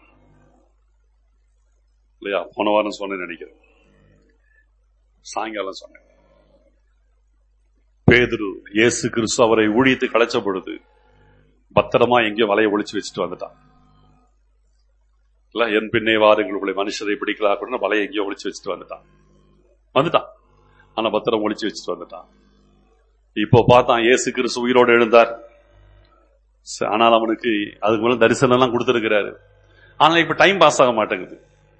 இல்லையா போன வாரம் சொன்னேன் நினைக்கிறேன் சாயங்காலம் சொன்னேன் பேதுரு இயேசு கிறிஸ்து அவரை ஊழியத்து களைச்ச பொழுது பத்திரமா எங்கேயோ வலையை ஒளிச்சு வச்சுட்டு வந்துட்டான் இல்ல என் பின்னே வாருங்கள் உங்களை மனுஷரை பிடிக்கலாம் அப்படின்னு வலையை எங்கேயோ ஒளிச்சு வச்சுட்டு வந்துட்டான் வந்துட்டான் ஆனா பத்திரம் ஒளிச்சு வச்சுட்டு வந்துட்டான் இப்போ பார்த்தான் இயேசு கிறிஸ்து உயிரோடு எழுந்தார் ச- ஆனால் அவனுக்கு அதுக்கு மேல தரிசனம் எல்லாம் கொடுத்திருக்கிறாரு ஆனா இப்ப டைம் பாஸ் ஆக மாட்டேங்குது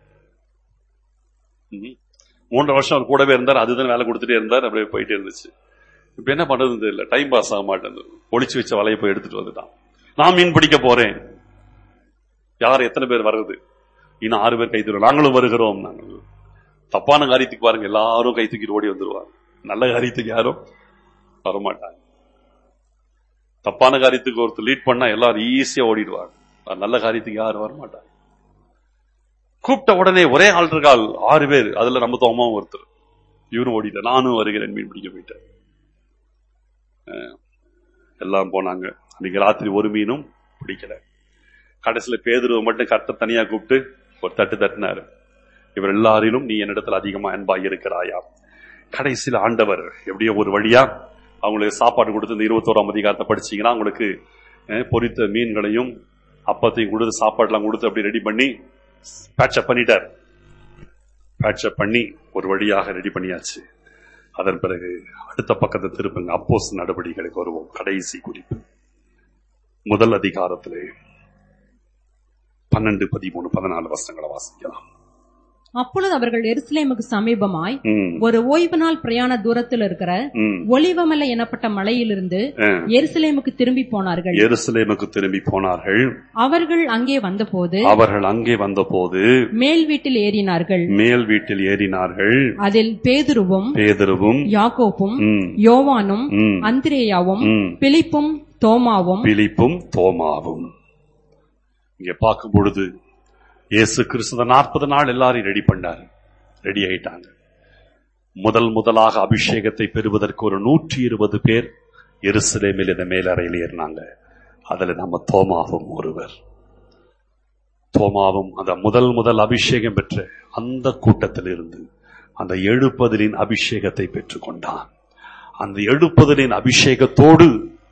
ம். மூன்றரை வருஷம் அவர் கூடவே இருந்தார் அதுதான் வேலை கொடுத்துட்டே இருந்தார் அப்படியே போயிட்டே இருந்துச்சு இப்ப என்ன பண்றது தெரியல டைம் பாஸ் ஆக மாட்டேங்குது ஒளிச்சு வச்ச வலையை போய் எடுத்துட்டு வந்துட்டான் நான் மீன் பிடிக்க போறேன் யார் எத்தனை பேர் வர்றது இன்னும் ஆறு பேர் கை தூரம் நாங்களும் வருகிறோம் நாங்கள் தப்பான காரியத்துக்கு பாருங்க எல்லாரும் கை தூக்கிட்டு ஓடி வந்துருவாங்க நல்ல காரியத்துக்கு யாரும் வரமாட்டாங்க தப்பான காரியத்துக்கு ஒருத்தர் லீட் பண்ணா எல்லாரும் ஈஸியா ஓடிடுவாங்க ஆனா நல்ல காரியத்துக்கு யாரும் வரமாட்டாங்க கூப்பிட்ட உடனே ஒரே ஆள் இருக்கால் ஆறு பேர் அதுல நம்ம தோமாவும் ஒருத்தர் இவரும் ஓடிட்டார் நானும் வருகிறேன் மீன் பிடிக்க போயிட்டேன் அஹ் எல்லாம் போனாங்க அன்னைக்கு ராத்திரி ஒரு மீனும் பிடிக்கல கடைசியில பேதுருவை மட்டும் கத்த தனியா கூப்பிட்டு ஒரு தட்டு தட்டினாரு இவர் எல்லாரிலும் நீ என்னிடத்தில் அதிகமா அன்பாய் இருக்கிறாயா கடைசியில் ஆண்டவர் எப்படியோ ஒரு வழியா அவங்களுக்கு சாப்பாடு கொடுத்து இந்த இருபத்தோராம் அதிகாரத்தை படிச்சீங்கன்னா அவங்களுக்கு அஹ், பொரித்த மீன்களையும் அப்பத்தையும் கொடுத்து சாப்பாடுலாம் கொடுத்து அப்படி ரெடி பண்ணி பேட்சப் பண்ணிட்டார் பேட்சப் பண்ணி ஒரு வழியாக ரெடி பண்ணியாச்சு அதன் பிறகு அடுத்த பக்கத்தை திருப்புங்க அப்போஸ் நடவடிக்கைகளுக்கு வருவோம் கடைசி குறிப்பு முதல் அதிகாரத்திலே பன்னெண்டு பதிமூணு பதினாலு வசனங்களை வாசிக்கலாம் அப்பொழுது அவர்கள் எருசலேமுக்கு சமீபமாய் ம், ஒரு ஓய்வு நாள் பிரயாண தூரத்தில் இருக்கிற ம். ஒலிவமலை எனப்பட்ட மலையிலிருந்து அஹ், எருசலேமுக்கு திரும்பி போனார்கள் எருசலேமுக்கு திரும்பி போனார்கள் அவர்கள் அங்கே வந்தபோது அவர்கள் அங்கே வந்தபோது மேல் வீட்டில் ஏறினார்கள் மேல் வீட்டில் ஏறினார்கள் அதில் பேதுருவும் பேதருவும் யாக்கோப்பும் ம், யோவானும் ம், அந்திரேயாவும் ம், பிலிப்பும் தோமாவும் பிலிப்பும் தோமாவும் இங்க பார்க்கும் பொழுது இயேசு கிறிஸ்து நாற்பது நாள் எல்லாரையும் ரெடி பண்ணாரு ரெடி ஆயிட்டாங்க முதல் முதலாக அபிஷேகத்தை பெறுவதற்கு ஒரு நூற்றி இருபது பேர் எருசலேமில் இந்த மேலறையில் ஏறினாங்க அதுல நம்ம தோமாவும் ஒருவர் தோமாவும் அந்த முதல் முதல் அபிஷேகம் பெற்ற அந்த கூட்டத்தில் இருந்து அந்த எழுப்பதிலின் அபிஷேகத்தை பெற்றுக்கொண்டான் அந்த எழுப்புதலின் அபிஷேகத்தோடு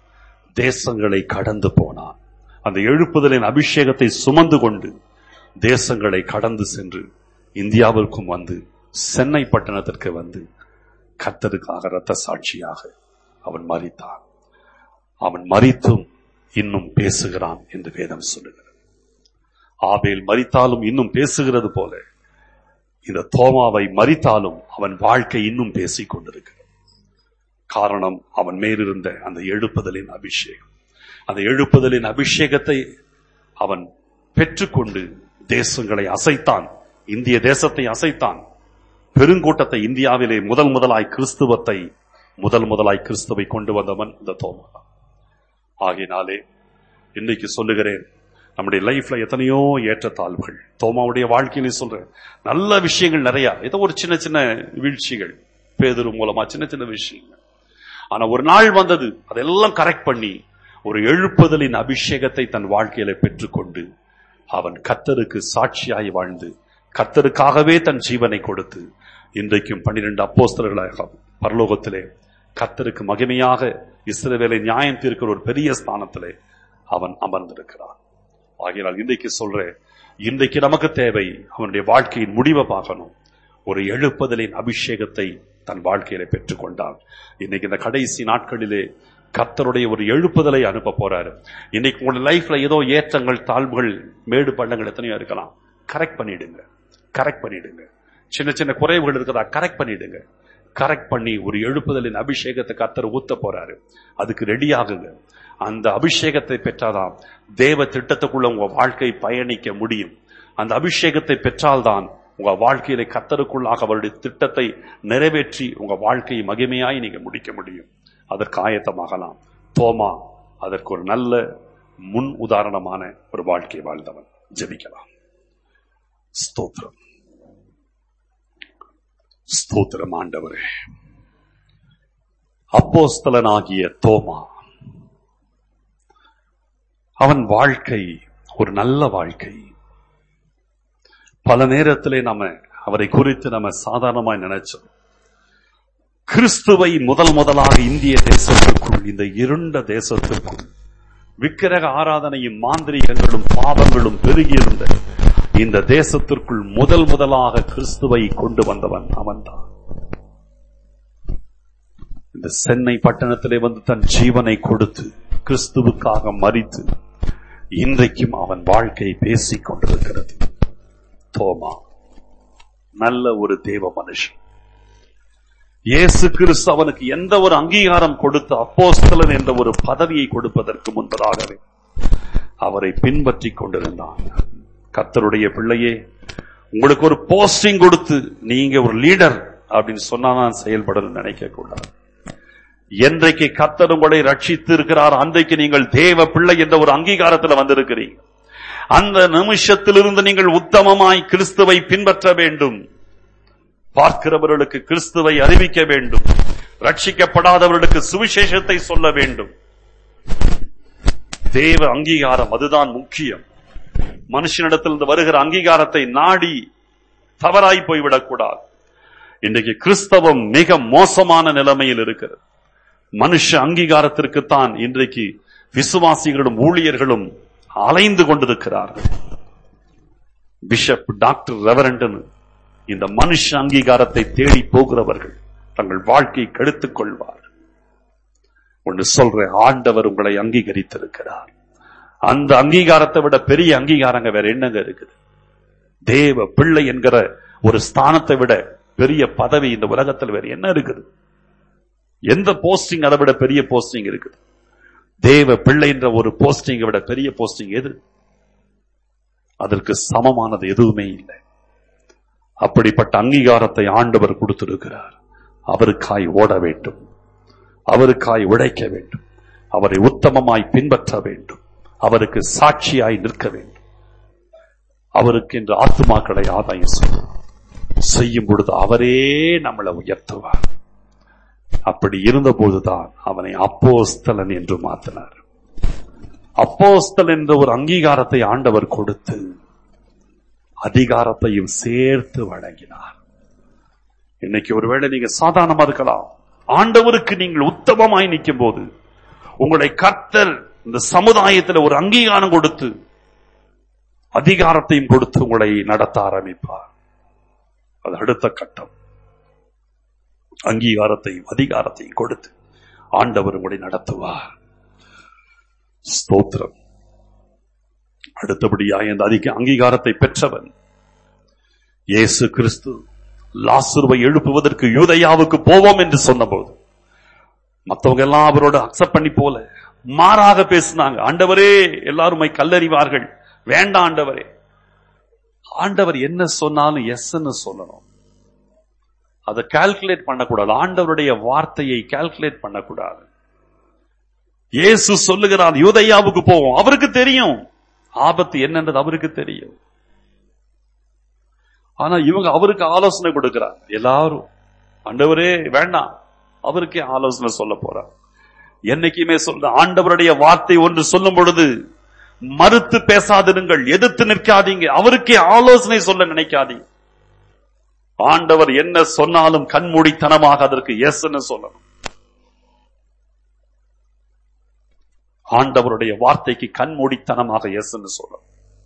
தேசங்களை கடந்து போனான் அந்த எழுப்புதலின் அபிஷேகத்தை சுமந்து கொண்டு தேசங்களை கடந்து சென்று இந்தியாவிற்கும் வந்து சென்னை பட்டணத்திற்கு வந்து கர்த்தருக்காக இரத்த சாட்சியாக அவன் மறித்தான் அவன் மறித்தும் இன்னும் பேசுகிறான் என்று வேதம் சொல்லுகிறது ஆபேல் மறித்தாலும் இன்னும் பேசுகிறது போல இந்த தோமாவை மறித்தாலும் அவன் வாழ்க்கை இன்னும் பேசிக் கொண்டிருக்கிறது காரணம் அவன் மேலிருந்த அந்த எழுப்புதலின் அபிஷேகம் அந்த எழுப்புதலின் அபிஷேகத்தை அவன் பெற்றுக்கொண்டு தேசங்களை அசைத்தான் இந்திய தேசத்தை அசைத்தான் பெருங்கூட்டத்தை இந்தியாவிலே முதல் முதலாய் கிறிஸ்துவத்தை முதல் முதலாய் கிறிஸ்துவை கொண்டு வந்தவன் இந்த தோமா ஆகையினாலே இன்னைக்கு சொல்லுகிறேன் நம்முடைய லைஃப்ல எத்தனையோ ஏற்றத்தாழ்வுகள் தோமாவுடைய வாழ்க்கையிலே சொல்றேன் நல்ல விஷயங்கள் நிறைய ஏதோ ஒரு சின்ன சின்ன வீழ்ச்சிகள் பேதரு மூலமா சின்ன சின்ன விஷயங்கள் ஆனா ஒரு நாள் வந்தது அதெல்லாம் கரெக்ட் பண்ணி ஒரு எழுப்புதலின் அபிஷேகத்தை தன் வாழ்க்கையில பெற்றுக்கொண்டு அவன் கத்தருக்கு சாட்சியாய் வாழ்ந்து கத்தருக்காகவே தன் ஜீவனை கொடுத்து இன்றைக்கும் பன்னிரண்டு அப்போஸ்தலர்களாக பரலோகத்திலே கத்தருக்கு மகிமையாக இஸ்ரவேலை நியாயம் தீர்க்கிற ஒரு பெரிய ஸ்தானத்திலே அவன் அமர்ந்திருக்கிறான் ஆகையால் இன்றைக்கு சொல்றேன் இன்றைக்கு நமக்கு தேவை அவனுடைய வாழ்க்கையின் முடிவை பார்க்கணும் ஒரு எழுப்புதலின் அபிஷேகத்தை தன் வாழ்க்கையில பெற்றுக்கொண்டான் இன்னைக்கு இந்த கடைசி நாட்களிலே கர்த்தருடைய ஒரு எழுப்புதலை அனுப்ப போறாரு இன்னைக்கு உங்களோட லைஃப்ல ஏதோ ஏற்றங்கள் தாழ்வுகள் மேடு பள்ளங்கள் எத்தனையோ இருக்கலாம் கரெக்ட் பண்ணிடுங்க கரெக்ட் பண்ணிடுங்க சின்ன சின்ன குறைவுகள் இருக்கிறதா கரெக்ட் பண்ணிடுங்க கரெக்ட் பண்ணி ஒரு எழுப்புதலின் அபிஷேகத்தை கர்த்தர் ஊத்த போறாரு அதுக்கு ரெடி ஆகுங்க அந்த அபிஷேகத்தை பெற்றாதான் தேவ திட்டத்துக்குள்ள உங்க வாழ்க்கை பயணிக்க முடியும் அந்த அபிஷேகத்தை பெற்றால்தான் உங்க வாழ்க்கையில கத்தருக்குள்ளாக அவருடைய திட்டத்தை நிறைவேற்றி உங்க வாழ்க்கையை மகிமையாய் நீங்க முடிக்க முடியும் அதற்கு ஆயத்தமாகலாம் தோமா அதற்கு ஒரு நல்ல முன் உதாரணமான ஒரு வாழ்க்கை வாழ்ந்தவன் ஜெபிக்கலாம் ஸ்தோத்திரம் ஸ்தோத்திரம் ஆண்டவரே அப்போஸ்தலனாகிய தோமா அவன் வாழ்க்கை ஒரு நல்ல வாழ்க்கை பல நேரத்திலே நாம அவரை குறித்து நம்ம சாதாரணமாய் நினைச்சோம் கிறிஸ்துவை முதல் முதலாக இந்திய தேசத்திற்குள் இந்த இருண்ட தேசத்திற்குள் விக்கிரக ஆராதனையும் மாந்திரிகங்களும் பாவங்களும் பெருகியிருந்த இந்த தேசத்திற்குள் முதல் முதலாக கிறிஸ்துவை கொண்டு வந்தவன் அவன்தான் இந்த சென்னை பட்டணத்திலே வந்து தன் ஜீவனை கொடுத்து கிறிஸ்துவுக்காக மறித்து இன்றைக்கும் அவன் வாழ்க்கை பேசிக் கொண்டிருக்கிறது தோமா நல்ல ஒரு தேவ மனுஷன் இயேசு கிறிஸ்து அவனுக்கு எந்த ஒரு அங்கீகாரம் கொடுத்து அப்போஸ்தலன் என்ற ஒரு பதவியை கொடுப்பதற்கு முன்பதாகவே அவரை பின்பற்றி கொண்டிருந்தான் கர்த்தருடைய பிள்ளையே உங்களுக்கு ஒரு போஸ்டிங் கொடுத்து நீங்க ஒரு லீடர் அப்படின்னு சொன்னா நான் செயல்படணும்னு நினைக்க கூடாது என்றைக்கு கர்த்தர் உங்களை ரட்சித்து இருக்கிறார் அன்றைக்கு நீங்கள் தேவ பிள்ளை என்ற ஒரு அங்கீகாரத்தில் வந்திருக்கிறீங்க அந்த நிமிஷத்திலிருந்து நீங்கள் உத்தமமாய் கிறிஸ்துவை பின்பற்ற வேண்டும் பார்க்கிறவர்களுக்கு கிறிஸ்துவை அறிவிக்க வேண்டும் ரட்சிக்கப்படாதவர்களுக்கு சுவிசேஷத்தை சொல்ல வேண்டும் தேவ அங்கீகாரம் அதுதான் முக்கியம் மனுஷனிடத்திலிருந்து வருகிற அங்கீகாரத்தை நாடி தவறாய் போய்விடக்கூடாது இன்றைக்கு கிறிஸ்தவம் மிக மோசமான நிலைமையில் இருக்கிறது மனுஷ அங்கீகாரத்திற்குத்தான் இன்றைக்கு விசுவாசிகளும் ஊழியர்களும் அலைந்து கொண்டிருக்கிறார்கள் பிஷப் டாக்டர் ரெவரண்டன் இந்த மனுஷ அங்கீகாரத்தை தேடி போகிறவர்கள் தங்கள் வாழ்க்கையை கெடுத்துக் கொள்வார் ஒன்று சொல்ற ஆண்டவர் உங்களை அங்கீகரித்திருக்கிறார் அந்த அங்கீகாரத்தை விட பெரிய அங்கீகாரங்க வேற என்னங்க இருக்குது தேவ பிள்ளை என்கிற ஒரு ஸ்தானத்தை விட பெரிய பதவி இந்த உலகத்தில் வேற என்ன இருக்குது எந்த போஸ்டிங் அதை விட பெரிய போஸ்டிங் இருக்குது தேவ பிள்ளை என்ற ஒரு போஸ்டிங்கை விட பெரிய போஸ்டிங் எது அதற்கு சமமானது எதுவுமே இல்லை அப்படிப்பட்ட அங்கீகாரத்தை ஆண்டவர் கொடுத்திருக்கிறார் அவருக்காய் ஓட வேண்டும் அவருக்காய் உழைக்க வேண்டும் அவரை உத்தமமாய் பின்பற்ற வேண்டும் அவருக்கு சாட்சியாய் நிற்க வேண்டும் அவருக்கு என்று ஆத்துமாக்களை ஆதாயம் செய்யும் செய்யும் பொழுது அவரே நம்மளை உயர்த்துவார் அப்படி இருந்தபோதுதான் அவனை அப்போஸ்தலன் என்று மாற்றினார் அப்போஸ்தல் என்ற ஒரு அங்கீகாரத்தை ஆண்டவர் கொடுத்து அதிகாரத்தையும் சேர்த்து வழங்கினார் இன்னைக்கு ஒருவேளை நீங்க சாதாரணமா இருக்கலாம் ஆண்டவருக்கு நீங்கள் உத்தமமாய் நிற்கும் போது உங்களை கர்த்தர் இந்த சமுதாயத்தில் ஒரு அங்கீகாரம் கொடுத்து அதிகாரத்தையும் கொடுத்து உங்களை நடத்த ஆரம்பிப்பார் அது அடுத்த கட்டம் அங்கீகாரத்தையும் அதிகாரத்தையும் கொடுத்து ஆண்டவர் உங்களை நடத்துவார் ஸ்தோத்திரம் அடுத்தபடியாக இந்த அதிக அங்கீகாரத்தை பெற்றவன் இயேசு கிறிஸ்து லாசுருவை எழுப்புவதற்கு யூதயாவுக்கு போவோம் என்று சொன்னபோது மத்தவங்க எல்லாம் அவரோட அக்செப்ட் பண்ணி போல மாறாக பேசினாங்க ஆண்டவரே எல்லாருமை கல்லறிவார்கள் வேண்டாம் ஆண்டவரே ஆண்டவர் என்ன சொன்னாலும் எஸ்ன்னு சொல்லணும் அதை கால்குலேட் பண்ணக்கூடாது ஆண்டவருடைய வார்த்தையை கால்குலேட் பண்ணக்கூடாது இயேசு சொல்லுகிறார் யூதையாவுக்கு போவோம் அவருக்கு தெரியும் ஆபத்து என்னன்றது அவருக்கு தெரியும் ஆனா இவங்க அவருக்கு ஆலோசனை கொடுக்கிறாங்க எல்லாரும் ஆண்டவரே வேண்டாம் அவருக்கே ஆலோசனை சொல்ல போறார் என்னைக்குமே சொல்ற ஆண்டவருடைய வார்த்தை ஒன்று சொல்லும் பொழுது மறுத்து பேசாதிருங்கள் எதிர்த்து நிற்காதீங்க அவருக்கே ஆலோசனை சொல்ல நினைக்காதீங்க ஆண்டவர் என்ன சொன்னாலும் கண்மூடித்தனமாக அதற்கு எஸ்ன்னு சொல்லணும் ஆண்டவருடைய வார்த்தைக்கு கண்மூடித்தனமாக எஸ்ன்னு சொல்லணும்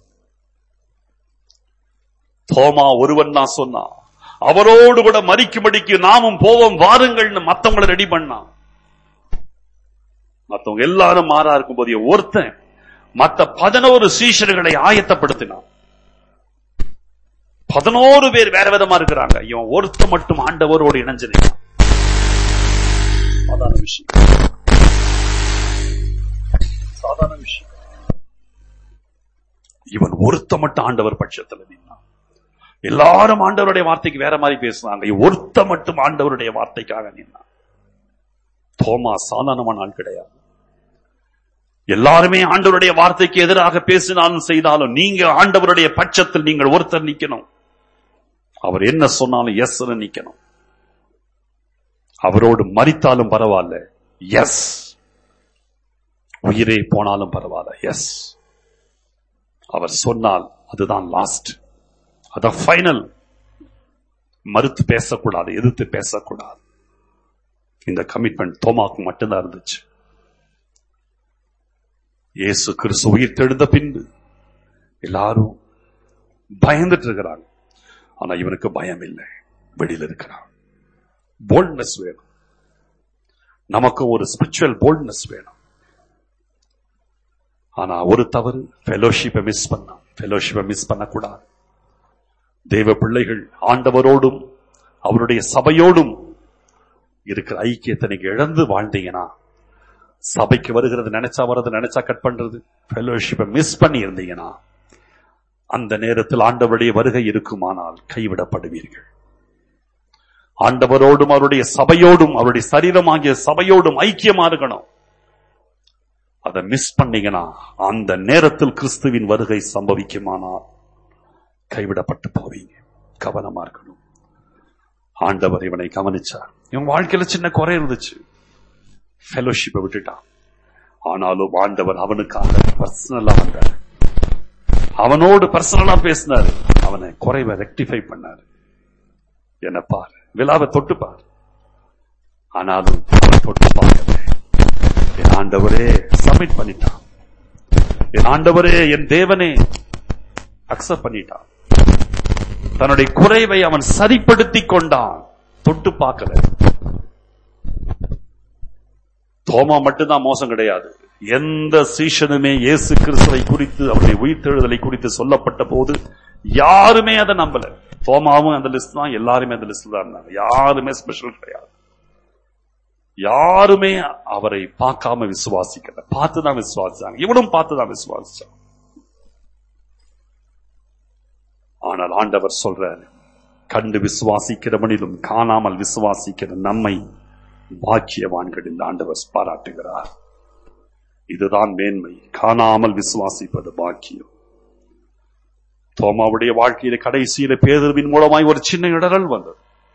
தோமா ஒருவன் தான் சொன்னான் அவரோடு கூட மறிக்கும்படிக்கு நாமும் போவோம் வாருங்கள்னு மத்தவங்களை ரெடி பண்ணான் மத்தவங்க எல்லாரும் மாறா இருக்கும் போது ஒருத்தன் மத்த பதினோரு சீஷர்களை ஆயத்தப்படுத்தினான் பதினோரு பேர் வேற விதமா இருக்கிறாங்க இவன் ஒருத்த மட்டும் ஆண்டவரோடு இணைஞ்சு நிற்கிறான். சாதாரண விஷயம் சாதாரண விஷயம் இவன் ஒருத்த மட்டும் ஆண்டவர் பட்சத்துல நின்னான் எல்லாரும் ஆண்டவருடைய வார்த்தைக்கு வேற மாதிரி பேசுனாங்க இவன் ஒருத்த மட்டும் ஆண்டவருடைய வார்த்தைக்காக நின்னான் தோமா சாதாரணமான ஆள் கிடையாது எல்லாருமே ஆண்டவருடைய வார்த்தைக்கு எதிராக பேசினாலும் செய்தாலும் நீங்க ஆண்டவருடைய பட்சத்தில் நீங்கள் ஒருத்தர் நிக்கணும் அவர் என்ன சொன்னாலும் எஸ் நிக்கணும் அவரோடு மறித்தாலும் பரவாயில்ல எஸ் உயிரே போனாலும் பரவாயில்ல எஸ் அவர் சொன்னால் அதுதான் லாஸ்ட் அதான் ஃபைனல் மறுத்து பேசக்கூடாது எதிர்த்து பேசக்கூடாது இந்த கமிட்மெண்ட் தோமாக்கு மட்டும்தான் இருந்துச்சு இயேசு கிறிஸ்து உயிர் தெழுந்த பின்பு எல்லாரும் பயந்துட்டு இருக்கிறாங்க ஆனா இவனுக்கு பயம் இல்லை வெளியில இருக்கிறான் போல்ட்னஸ் வேணும் நமக்கு ஒரு ஸ்பிரிச்சுவல் போல்ட்னஸ் வேணும் ஆனா ஒரு தவறு ஃபெலோஷிப்பை மிஸ் பண்ணான் ஃபெலோஷிப்பை மிஸ் பண்ணக்கூடாது தேவ பிள்ளைகள் ஆண்டவரோடும் அவருடைய சபையோடும் இருக்கிற ஐக்கியத்தை நீங்க இழந்து வாழ்ந்தீங்கன்னா சபைக்கு வருகிறது நினைச்சா வர்றது நினைச்சா கட் பண்றது ஃபெலோஷிப்பை மிஸ் பண்ணி இருந்தீங்கன்னா அந்த நேரத்தில் ஆண்டவருடைய வருகை இருக்குமானால் கைவிடப்படுவீர்கள் ஆண்டவரோடும் அவருடைய சபையோடும் அவருடைய சரீரமாகிய சபையோடும் ஐக்கியமா இருக்கணும் அதை மிஸ் பண்ணீங்கன்னா அந்த நேரத்தில் கிறிஸ்துவின் வருகை சம்பவிக்குமானால் கைவிடப்பட்டு போவீங்க கவனமா இருக்கணும் ஆண்டவர் இவனை கவனிச்சார் இவன் வாழ்க்கையில சின்ன குறை இருந்துச்சு ஃபெலோஷிப்பை விட்டுட்டான் ஆனாலும் ஆண்டவர் அவனுக்காக பர்சனலா வந்தார் அவனோடு பர்சனலா பேசினார் அவனை குறைவை ரெக்டிஃபை பண்ணாரு என்ன பார் விழாவை தொட்டு பார் ஆனாலும் அவன் தொட்டு பார்க்கல என் ஆண்டவரே சப்மிட் பண்ணிட்டான் என் ஆண்டவரே என் தேவனே அக்செப்ட் பண்ணிட்டான் தன்னுடைய குறைவை அவன் சரிப்படுத்திக் கொண்டான் தொட்டு பார்க்கல தோமா மட்டும்தான் மோசம் கிடையாது எந்த சீஷனுமே இயேசு கிறிஸ்துவை குறித்து அவருடைய உயிர்த்தெழுதலை குறித்து சொல்லப்பட்ட போது யாருமே அதை நம்பல தோமாவும் அந்த லிஸ்ட் தான் எல்லாருமே அந்த லிஸ்ட் தான் இருந்தாங்க யாருமே ஸ்பெஷல் கிடையாது யாருமே அவரை பார்க்காம விசுவாசிக்கல பார்த்துதான் விசுவாசிச்சாங்க இவனும் பார்த்துதான் விசுவாசிச்சான் ஆனால் ஆண்டவர் சொல்றாரு கண்டு விசுவாசிக்கிறவனிலும் காணாமல் விசுவாசிக்கிற நம்மை பாக்கியவான்கள் இந்த ஆண்டவர் பாராட்டுகிறார் இதுதான் மேன்மை காணாமல் விசுவாசிப்பது பாக்கியம் தோமாவுடைய வாழ்க்கையில கடைசியில பேதர்வின் மூலமாய் ஒரு சின்ன இடரல் வந்தது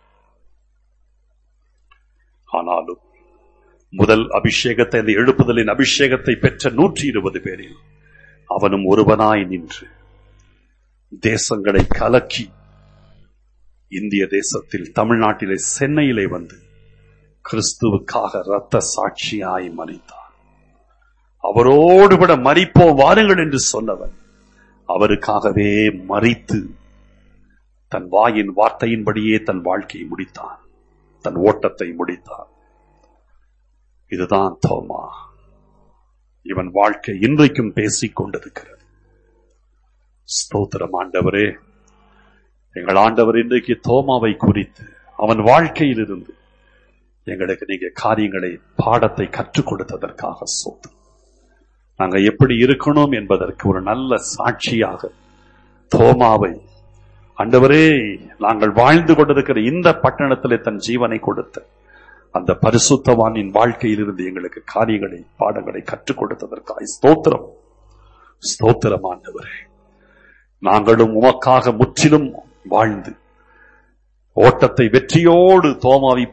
ஆனாலும் முதல் அபிஷேகத்தை அந்த எழுப்புதலின் அபிஷேகத்தை பெற்ற நூற்றி இருபது பேரில் அவனும் ஒருவனாய் நின்று தேசங்களை கலக்கி இந்திய தேசத்தில் தமிழ்நாட்டிலே சென்னையிலே வந்து கிறிஸ்துவுக்காக இரத்த சாட்சியாய் மறித்தான் அவரோடு விட மறிப்போம் வாருங்கள் என்று சொன்னவன் அவருக்காகவே மறித்து தன் வாயின் வார்த்தையின்படியே தன் வாழ்க்கையை முடித்தான் தன் ஓட்டத்தை முடித்தான் இதுதான் தோமா இவன் வாழ்க்கை இன்றைக்கும் பேசிக் கொண்டிருக்கிறது ஸ்தோத்திரம் ஆண்டவரே எங்கள் ஆண்டவர் இன்றைக்கு தோமாவை குறித்து அவன் வாழ்க்கையில் இருந்து எங்களுக்கு நீங்க காரியங்களை பாடத்தை கற்றுக் கொடுத்ததற்காக சோதம் நாங்க எப்படி இருக்கணும் என்பதற்கு ஒரு நல்ல சாட்சியாக தோமாவை ஆண்டவரே நாங்கள் வாழ்ந்து கொண்டிருக்கிற இந்த பட்டணத்திலே தன் ஜீவனை கொடுத்த அந்த பரிசுத்தவானின் வாழ்க்கையில் இருந்து எங்களுக்கு காரியங்களை பாடங்களை கற்றுக் கொடுத்ததற்காக ஸ்தோத்திரம் ஸ்தோத்திரம் ஆண்டவரே நாங்களும் உமக்காக முற்றிலும் வாழ்ந்து ஓட்டத்தை வெற்றியோடு தோமாவை